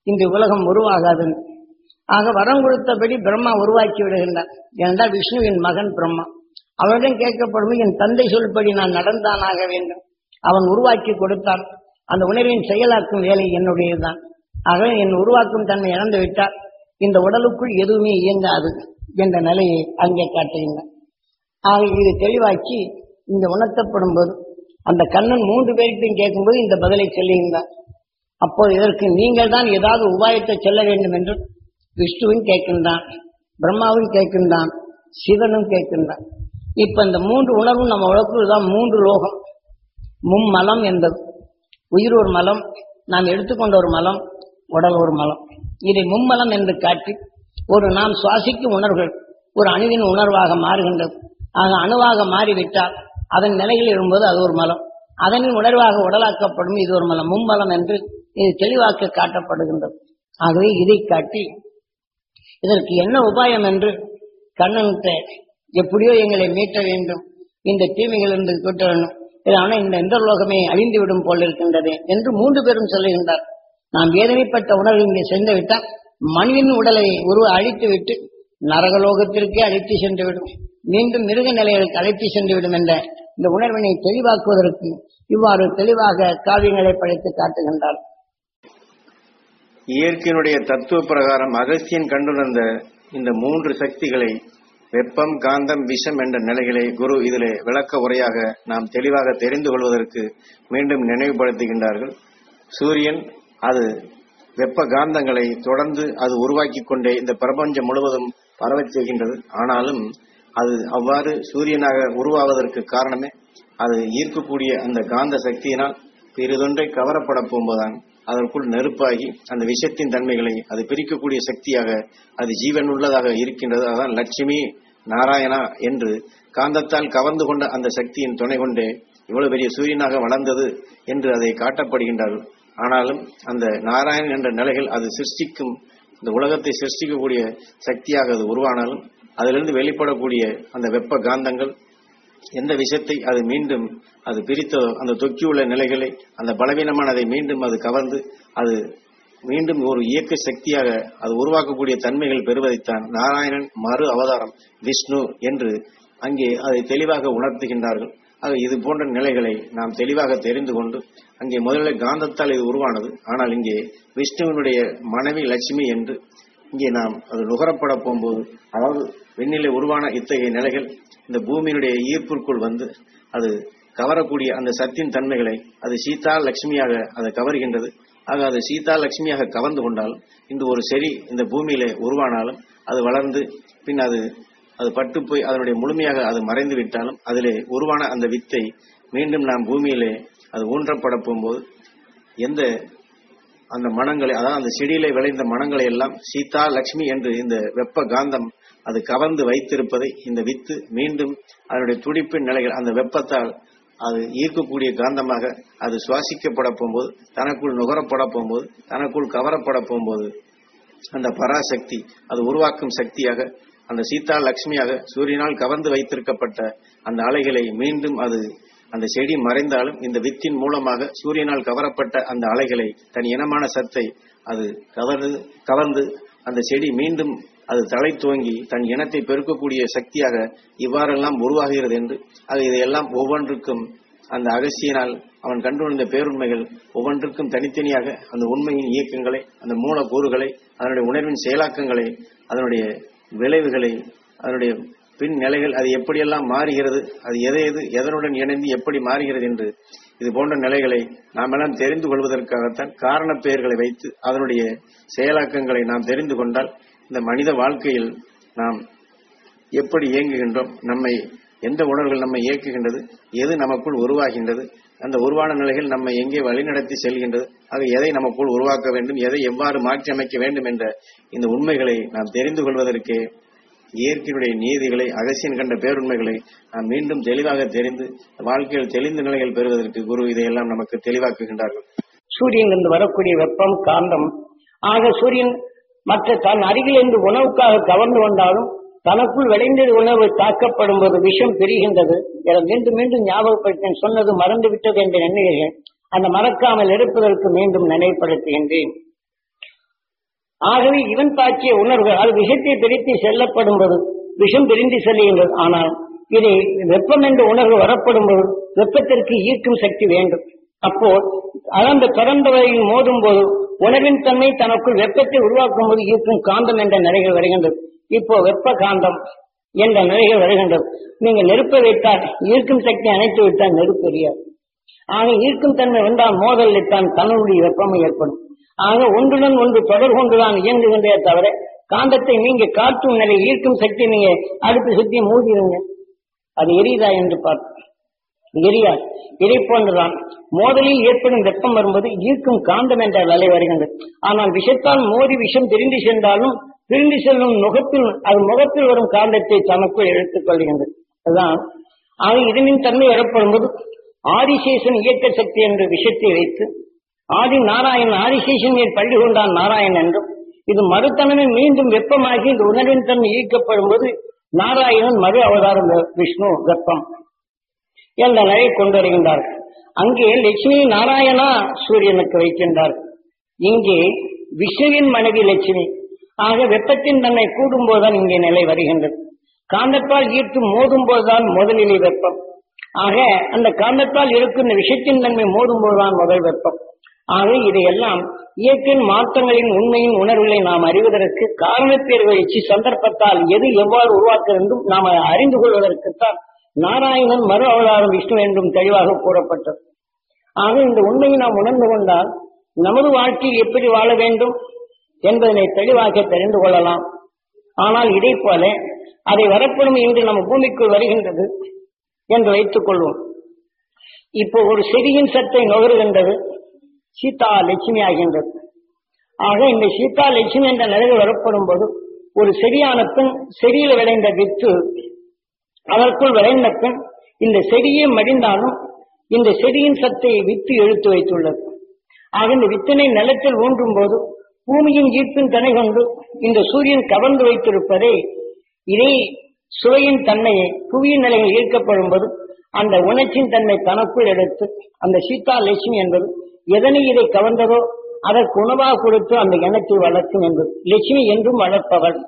இந்த உலகம் உருவாகாது ஆக வரம் கொடுத்தபடி பிரம்மா உருவாக்கி விடுகின்றார் ஏனென்றால் விஷ்ணுவின் மகன் பிரம்மா அவரிடம் கேட்கப்படும் என் தந்தை சொல்படி நான் நடந்தானாக வேண்டும் அவன் உருவாக்கி கொடுத்தான் அந்த உணர்வின் செயலாக்கும் வேலை என்னுடையதுதான் ஆக என் உருவாக்கும் தன்மை இழந்து விட்டால் இந்த உடலுக்குள் எதுவுமே இயங்காது என்ற நிலையை அங்கே காட்டுகின்றன ஆக இது தெளிவாக்கி இந்த உணர்த்தப்படும் போது அந்த கண்ணன் மூன்று பேர்கிட்டையும் கேட்கும்போது இந்த பதிலை சொல்லுகின்றார் அப்போது இதற்கு நீங்கள் தான் ஏதாவது உபாயத்தை சொல்ல வேண்டும் என்று விஷ்ணுவும் கேட்கின்றான் பிரம்மாவும் கேட்கின்றான் சிவனும் கேட்கின்றான் இப்ப இந்த மூன்று உணர்வும் நம்ம உலகத்தில் தான் மூன்று லோகம் மும்மலம் என்பது உயிர் ஒரு மலம் நாம் எடுத்துக்கொண்ட ஒரு மலம் உடல் ஒரு மலம் இதை மும்மலம் என்று காட்டி ஒரு நாம் சுவாசிக்கும் உணர்வுகள் ஒரு அணுவின் உணர்வாக மாறுகின்றது ஆக அணுவாக மாறிவிட்டால் அதன் நிலையில் இருக்கும்போது அது ஒரு மலம் அதனின் உணர்வாக உடலாக்கப்படும் இது ஒரு மலம் மும்மலம் என்று இது தெளிவாக்க காட்டப்படுகின்றது ஆகவே இதை காட்டி இதற்கு என்ன உபாயம் என்று கண்ணன்கிட்ட எப்படியோ எங்களை மீட்ட வேண்டும் இந்த தீமைகள் இருந்து கூட்ட வேண்டும் ஆனால் இந்த இந்திரலோகமே அழிந்து விடும் போல் இருக்கின்றது என்று மூன்று பேரும் சொல்லுகின்றார் நாம் வேதனைப்பட்ட உணர்வு இங்கே சென்று விட்டால் மனிதன் உடலை உருவ அழித்து விட்டு நரகலோகத்திற்கே அழைத்து சென்று விடும் மீண்டும் மிருக நிலைகளுக்கு அழைத்து சென்று விடும் என்ற இந்த உணர்வினை தெளிவாக்குவதற்கு இவ்வாறு தெளிவாக காவியங்களை படைத்து காட்டுகின்றார் இயற்கையினுடைய தத்துவ பிரகாரம் அகஸ்தியன் கண்டுணர்ந்த இந்த மூன்று சக்திகளை வெப்பம் காந்தம் விஷம் என்ற நிலைகளை குரு இதிலே விளக்க உரையாக நாம் தெளிவாக தெரிந்து கொள்வதற்கு மீண்டும் நினைவுபடுத்துகின்றார்கள் சூரியன் அது வெப்ப காந்தங்களை தொடர்ந்து அது உருவாக்கி கொண்டே இந்த பிரபஞ்சம் முழுவதும் பரவச் செய்கின்றது ஆனாலும் அது அவ்வாறு சூரியனாக உருவாவதற்கு காரணமே அது ஈர்க்கக்கூடிய அந்த காந்த சக்தியினால் பெரிதொன்றை கவரப்பட போகும்போதுதான் அதற்குள் நெருப்பாகி அந்த விஷத்தின் தன்மைகளை அது பிரிக்கக்கூடிய சக்தியாக அது ஜீவன் உள்ளதாக இருக்கின்றது அதான் லட்சுமி நாராயணா என்று காந்தத்தால் கவர்ந்து கொண்ட அந்த சக்தியின் துணை கொண்டே இவ்வளவு பெரிய சூரியனாக வளர்ந்தது என்று அதை காட்டப்படுகின்றார்கள் ஆனாலும் அந்த நாராயணன் என்ற நிலைகள் அது சிருஷ்டிக்கும் இந்த உலகத்தை சிருஷ்டிக்கக்கூடிய சக்தியாக அது உருவானாலும் அதிலிருந்து வெளிப்படக்கூடிய அந்த வெப்ப காந்தங்கள் எந்த விஷயத்தை அது மீண்டும் அது பிரித்ததோ அந்த தொக்கியுள்ள நிலைகளை அந்த பலவீனமானதை மீண்டும் அது கவர்ந்து அது மீண்டும் ஒரு இயக்க சக்தியாக அது உருவாக்கக்கூடிய தன்மைகள் பெறுவதைத்தான் நாராயணன் மறு அவதாரம் விஷ்ணு என்று அங்கே அதை தெளிவாக உணர்த்துகின்றார்கள் ஆக இது போன்ற நிலைகளை நாம் தெளிவாக தெரிந்து கொண்டு அங்கே முதலில் காந்தத்தால் இது உருவானது ஆனால் இங்கே விஷ்ணுவினுடைய மனைவி லட்சுமி என்று இங்கே நாம் அது நுகரப்பட போகும்போது அதாவது விண்ணிலே உருவான இத்தகைய நிலைகள் இந்த பூமியினுடைய ஈர்ப்பிற்குள் வந்து அது கவரக்கூடிய அந்த சத்தின் தன்மைகளை அது சீதா லட்சுமியாக அதை கவர்கின்றது ஆக அது சீதா லட்சுமியாக கவர்ந்து கொண்டாலும் இந்த ஒரு செடி இந்த பூமியிலே உருவானாலும் அது வளர்ந்து பின் அது அது பட்டு போய் அதனுடைய முழுமையாக அது மறைந்து விட்டாலும் அதிலே உருவான அந்த வித்தை மீண்டும் நாம் பூமியிலே அது ஊன்றப்பட போகும்போது எந்த அந்த மனங்களை அதாவது அந்த செடியிலே விளைந்த மனங்களை எல்லாம் சீதா லட்சுமி என்று இந்த வெப்ப காந்தம் அது கவர்ந்து வைத்திருப்பதை இந்த வித்து மீண்டும் அதனுடைய துடிப்பின் நிலைகள் அந்த வெப்பத்தால் அது ஈர்க்கக்கூடிய காந்தமாக அது சுவாசிக்கப்பட போகும்போது தனக்குள் நுகரப்பட போகும்போது தனக்குள் கவரப்பட போகும்போது அந்த பராசக்தி அது உருவாக்கும் சக்தியாக அந்த சீதா லட்சுமியாக சூரியனால் கவர்ந்து வைத்திருக்கப்பட்ட அந்த அலைகளை மீண்டும் அது அந்த செடி மறைந்தாலும் இந்த வித்தின் மூலமாக சூரியனால் கவரப்பட்ட அந்த அலைகளை தன் இனமான சத்தை அது கவர்ந்து கவர்ந்து அந்த செடி மீண்டும் அது தலை துவங்கி தன் இனத்தை பெருக்கக்கூடிய சக்தியாக இவ்வாறெல்லாம் உருவாகிறது என்று அது இதையெல்லாம் ஒவ்வொன்றுக்கும் அந்த அகசியினால் அவன் கண்டுணர்ந்த பேருண்மைகள் ஒவ்வொன்றுக்கும் தனித்தனியாக அந்த உண்மையின் இயக்கங்களை அந்த மூலக்கூறுகளை அதனுடைய உணர்வின் செயலாக்கங்களை அதனுடைய விளைவுகளை அதனுடைய பின் நிலைகள் அது எப்படியெல்லாம் மாறுகிறது அது எதை எது எதனுடன் இணைந்து எப்படி மாறுகிறது என்று இது போன்ற நிலைகளை நாம் எல்லாம் தெரிந்து கொள்வதற்காகத்தான் காரண பெயர்களை வைத்து அதனுடைய செயலாக்கங்களை நாம் தெரிந்து கொண்டால் இந்த மனித வாழ்க்கையில் நாம் எப்படி இயங்குகின்றோம் நம்மை எந்த உணர்வுகள் நம்மை இயக்குகின்றது எது நமக்குள் உருவாகின்றது அந்த உருவான நிலைகள் நம்மை எங்கே வழிநடத்தி செல்கின்றது ஆக எதை நமக்குள் உருவாக்க வேண்டும் எதை எவ்வாறு மாற்றி அமைக்க வேண்டும் என்ற இந்த உண்மைகளை நாம் தெரிந்து கொள்வதற்கே இயற்கையுடைய நீதிகளை அகசியன் கண்ட பேருண்மைகளை நாம் மீண்டும் தெளிவாக தெரிந்து வாழ்க்கையில் தெளிந்த நிலைகள் பெறுவதற்கு குரு இதையெல்லாம் நமக்கு தெளிவாக்குகின்றார்கள் சூரியனிலிருந்து வரக்கூடிய வெப்பம் காந்தம் ஆக சூரியன் மற்ற தன் அருகிலிருந்து உணவுக்காக கவர்ந்து வந்தாலும் தனக்குள் விளைந்தது உணவு தாக்கப்படும் போது விஷம் பெறுகின்றது என மீண்டும் மீண்டும் ஞாபகப்படுத்தேன் சொன்னது மறந்து விட்டது என்று எண்ணுகிறேன் அந்த மறக்காமல் இருப்பதற்கு மீண்டும் நினைவுபடுத்துகின்றேன் ஆகவே இவன் தாக்கிய உணர்வு அது விஷத்தை பிரித்து செல்லப்படும் போது விஷம் பிரிந்து செல்லுகின்றது ஆனால் இதை வெப்பம் என்ற உணர்வு வரப்படும் போது வெப்பத்திற்கு ஈர்க்கும் சக்தி வேண்டும் அப்போ அளந்த திறந்த வரையில் மோதும் போது உணர்வின் தன்மை தனக்குள் வெப்பத்தை உருவாக்கும் போது ஈர்க்கும் காந்தம் என்ற நிலைகள் வருகின்றது இப்போ வெப்ப காந்தம் என்ற நிலைகள் வருகின்றது நீங்க நெருப்பை வைத்தால் ஈர்க்கும் சக்தி அணைத்து விட்டால் நெருப்பு எரியாது ஆக ஈர்க்கும் தன்மை வந்தால் மோதலில் தான் தன்னுடைய வெப்பம் ஏற்படும் ஆக ஒன்றுடன் ஒன்று தொடர் கொண்டுதான் இயங்குகின்றே தவிர காந்தத்தை நீங்க காற்றும் நிலை ஈர்க்கும் சக்தி நீங்க அடுத்து சுத்தி மூடிடுங்க அது எரியுதா என்று பார்த்து எரியாது இதை போன்றுதான் மோதலில் ஏற்படும் வெப்பம் வரும்போது ஈர்க்கும் காந்தம் என்ற நிலை வருகின்றது ஆனால் விஷத்தால் மோதி விஷம் பிரிந்து சென்றாலும் பிரிந்து செல்லும் முகத்தில் அது முகத்தில் வரும் காந்தத்தை தனக்குள் எடுத்துக் கொள்கின்றது அதுதான் ஆக இதனின் தன்மை வரப்படும் போது ஆதிசேஷன் இயக்க சக்தி என்ற விஷயத்தை வைத்து ஆதி நாராயணன் ஆதிசேஷன் மேல் பள்ளி கொண்டான் நாராயணன் என்றும் இது மறுத்தனமே மீண்டும் வெப்பமாகி இந்த உணர்வின் தன்மை ஈர்க்கப்படும் போது நாராயணன் மறு அவதாரம் விஷ்ணு வெப்பம் என்ற நிலை கொண்டு வருகின்றார்கள் அங்கே லட்சுமி நாராயணா சூரியனுக்கு வைக்கின்றார்கள் இங்கே விஷ்ணுவின் மனைவி லட்சுமி ஆக வெப்பத்தின் தன்மை கூடும் போதுதான் இங்கே நிலை வருகின்றது காந்தத்தால் ஈர்த்து மோதும் போதுதான் முதலிலே வெப்பம் ஆக அந்த காந்தத்தால் இருக்கும் விஷயத்தின் தன்மை மோதும் போதுதான் முதல் வெப்பம் ஆக இதையெல்லாம் இயற்கையின் மாற்றங்களின் உண்மையின் உணர்வுகளை நாம் அறிவதற்கு காரணத்தேர்வு வச்சு சந்தர்ப்பத்தால் எது எவ்வாறு உருவாக்க வேண்டும் நாம் அறிந்து கொள்வதற்குத்தான் நாராயணன் மறு அவதாரம் விஷ்ணு என்றும் தெளிவாக கூறப்பட்டது ஆக இந்த உண்மையை நாம் உணர்ந்து கொண்டால் நமது வாழ்க்கையில் எப்படி வாழ வேண்டும் என்பதனை தெளிவாக தெரிந்து கொள்ளலாம் ஆனால் இதை போல அதை வரப்படும் இன்று நம்ம பூமிக்குள் வருகின்றது என்று வைத்துக் கொள்வோம் இப்போ ஒரு செடியின் சத்தை நுகருகின்றது சீதா லட்சுமி ஆகின்றது ஆக இந்த சீதா லட்சுமி என்ற நிலையில் வரப்படும் போது ஒரு செடியான பெண் செடியில் விளைந்த வித்து அதற்குள் விளைந்த பெண் இந்த செடியே மடிந்தாலும் இந்த செடியின் சத்தை வித்து எடுத்து வைத்துள்ளது ஆக இந்த வித்தினை நிலத்தில் ஊன்றும் போது பூமியின் ஈர்ப்பின் தனை கொண்டு இந்த சூரியன் கவர்ந்து வைத்திருப்பதை இதே சுவையின் தன்மையை புவியின் நிலையில் ஈர்க்கப்படும் போது அந்த உணர்ச்சியின் தன்மை தனக்குள் எடுத்து அந்த சீதா லட்சுமி என்பது எதனை இதை கவர்ந்ததோ அதற்கு உணவாக கொடுத்து அந்த எண்ணத்தை வளர்க்கும் என்பது லட்சுமி என்றும் வளர்ப்பவள்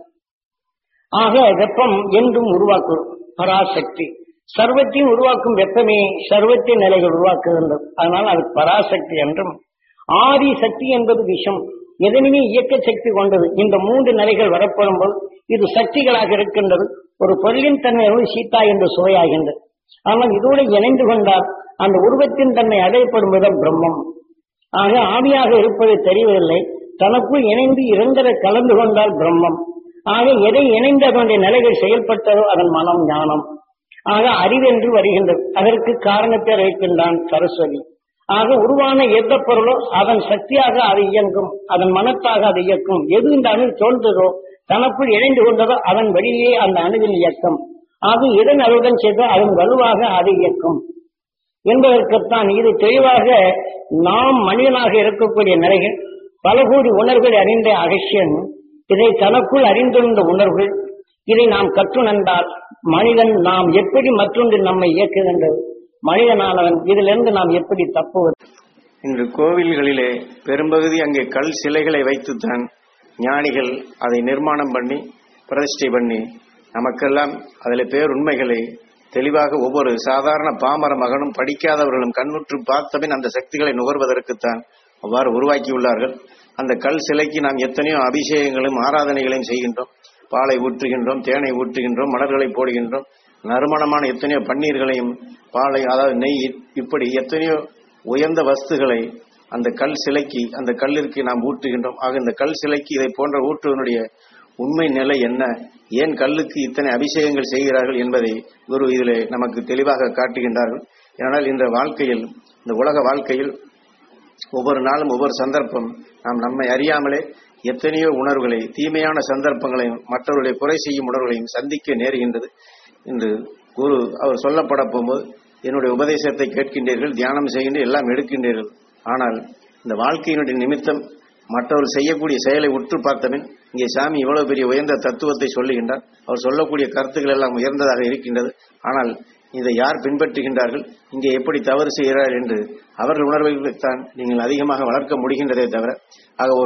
ஆக வெப்பம் என்றும் உருவாக்கும் பராசக்தி சர்வத்தையும் உருவாக்கும் வெப்பமே சர்வத்தின் நிலைகள் உருவாக்குகின்றது அதனால் அது பராசக்தி என்றும் ஆதி சக்தி என்பது விஷம் எதனுமே இயக்க சக்தி கொண்டது இந்த மூன்று நிலைகள் வரப்படும் போது இது சக்திகளாக இருக்கின்றது ஒரு பொருளின் தன்மை சீதா என்று சுவையாகின்றது ஆனால் இதோடு இணைந்து கொண்டால் அந்த உருவத்தின் தன்மை அடையப்படும் விதம் பிரம்மம் ஆக ஆவியாக இருப்பது தெரியவில்லை தனக்குள் இணைந்து இரண்டரை கலந்து கொண்டால் பிரம்மம் ஆக எதை இணைந்து அதனுடைய நிலைகள் செயல்பட்டதோ அதன் மனம் ஞானம் ஆக அறிவென்று வருகின்றது அதற்கு காரணத்தை வைக்கின்றான் சரஸ்வதி ஆக உருவான எந்த பொருளோ அதன் சக்தியாக அது இயங்கும் அதன் மனத்தாக அது இயக்கும் எது இந்த அணு தோன்றதோ தனக்குள் இணைந்து கொண்டதோ அதன் வழியே அந்த அணுவின் இயக்கம் ஆக எதன் அருடன் செய்தோ அதன் வலுவாக அது இயக்கும் என்பதற்குத்தான் இது தெளிவாக நாம் மனிதனாக இருக்கக்கூடிய நிலைகள் பல கோடி உணர்வுகளை அறிந்த அகசியன் இதை தனக்குள் அறிந்திருந்த உணர்வுகள் இதை நாம் கற்றுணர்ந்தால் மனிதன் நாம் எப்படி மற்றொன்று நம்மை இயக்குகின்றது மனிதனானவன் இதிலிருந்து நாம் எப்படி தப்புவது இன்று கோவில்களிலே பெரும்பகுதி அங்கே கல் சிலைகளை வைத்துத்தான் ஞானிகள் அதை நிர்மாணம் பண்ணி பிரதிஷ்டை பண்ணி நமக்கெல்லாம் அதில் பேருண்மைகளை தெளிவாக ஒவ்வொரு சாதாரண பாமர மகனும் படிக்காதவர்களும் கண்ணுற்று பார்த்தபின் அந்த சக்திகளை நுகர்வதற்குத்தான் அவ்வாறு உருவாக்கியுள்ளார்கள் அந்த கல் சிலைக்கு நாம் எத்தனையோ அபிஷேகங்களும் ஆராதனைகளையும் செய்கின்றோம் பாலை ஊற்றுகின்றோம் தேனை ஊற்றுகின்றோம் மலர்களை போடுகின்றோம் நறுமணமான எத்தனையோ பன்னீர்களையும் பாலை அதாவது நெய் இப்படி எத்தனையோ உயர்ந்த வஸ்துகளை அந்த கல் சிலைக்கு அந்த கல்லிற்கு நாம் ஊற்றுகின்றோம் ஆக இந்த கல் சிலைக்கு இதை போன்ற ஊற்றுவனுடைய உண்மை நிலை என்ன ஏன் கல்லுக்கு இத்தனை அபிஷேகங்கள் செய்கிறார்கள் என்பதை குரு இதிலே நமக்கு தெளிவாக காட்டுகின்றார்கள் ஏனால் இந்த வாழ்க்கையில் இந்த உலக வாழ்க்கையில் ஒவ்வொரு நாளும் ஒவ்வொரு சந்தர்ப்பம் நாம் நம்மை அறியாமலே எத்தனையோ உணர்வுகளை தீமையான சந்தர்ப்பங்களையும் மற்றவர்களை குறை செய்யும் உணர்வுகளையும் சந்திக்க நேருகின்றது இன்று குரு அவர் சொல்லப்பட போகும்போது என்னுடைய உபதேசத்தை கேட்கின்றீர்கள் தியானம் செய்கின்ற எல்லாம் எடுக்கின்றீர்கள் ஆனால் இந்த வாழ்க்கையினுடைய நிமித்தம் மற்றவர்கள் செய்யக்கூடிய செயலை உற்று பார்த்தபின் இங்கே சாமி இவ்வளவு பெரிய உயர்ந்த தத்துவத்தை சொல்லுகின்றார் அவர் சொல்லக்கூடிய கருத்துக்கள் எல்லாம் உயர்ந்ததாக இருக்கின்றது ஆனால் இதை யார் பின்பற்றுகின்றார்கள் இங்கே எப்படி தவறு செய்கிறார்கள் என்று அவர்கள் உணர்வுகளைத்தான் நீங்கள் அதிகமாக வளர்க்க முடிகின்றதே தவிர ஆக ஒரு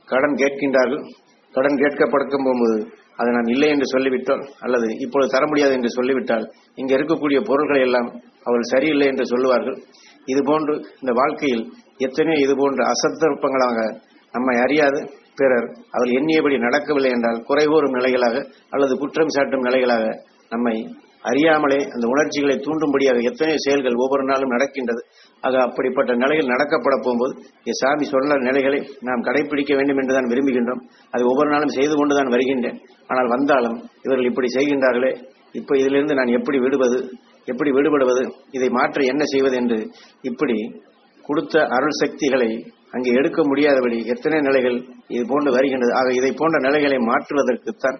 கடன் கேட்கின்றார்கள் கடன் கேட்கப்படுக்கும் போகும்போது அதை நான் இல்லை என்று சொல்லிவிட்டால் அல்லது இப்பொழுது தர முடியாது என்று சொல்லிவிட்டால் இங்க இருக்கக்கூடிய பொருள்களை எல்லாம் அவள் சரியில்லை என்று சொல்லுவார்கள் இது போன்று இந்த வாழ்க்கையில் எத்தனையோ இது போன்ற அசந்தர்ப்பங்களாக நம்மை அறியாது பிறர் அவள் எண்ணியபடி நடக்கவில்லை என்றால் குறைகூறும் நிலைகளாக அல்லது குற்றம் சாட்டும் நிலைகளாக நம்மை அறியாமலே அந்த உணர்ச்சிகளை தூண்டும்படியாக எத்தனையோ செயல்கள் ஒவ்வொரு நாளும் நடக்கின்றது ஆக அப்படிப்பட்ட நிலைகள் நடக்கப்பட போகும்போது இங்கே சாமி சொன்ன நிலைகளை நாம் கடைபிடிக்க வேண்டும் என்றுதான் விரும்புகின்றோம் அது ஒவ்வொரு நாளும் செய்து கொண்டுதான் வருகின்றேன் ஆனால் வந்தாலும் இவர்கள் இப்படி செய்கின்றார்களே இப்போ இதிலிருந்து நான் எப்படி விடுவது எப்படி விடுபடுவது இதை மாற்ற என்ன செய்வது என்று இப்படி கொடுத்த அருள் சக்திகளை அங்கே எடுக்க முடியாதபடி எத்தனை நிலைகள் இது போன்று வருகின்றது ஆக இதை போன்ற நிலைகளை மாற்றுவதற்குத்தான்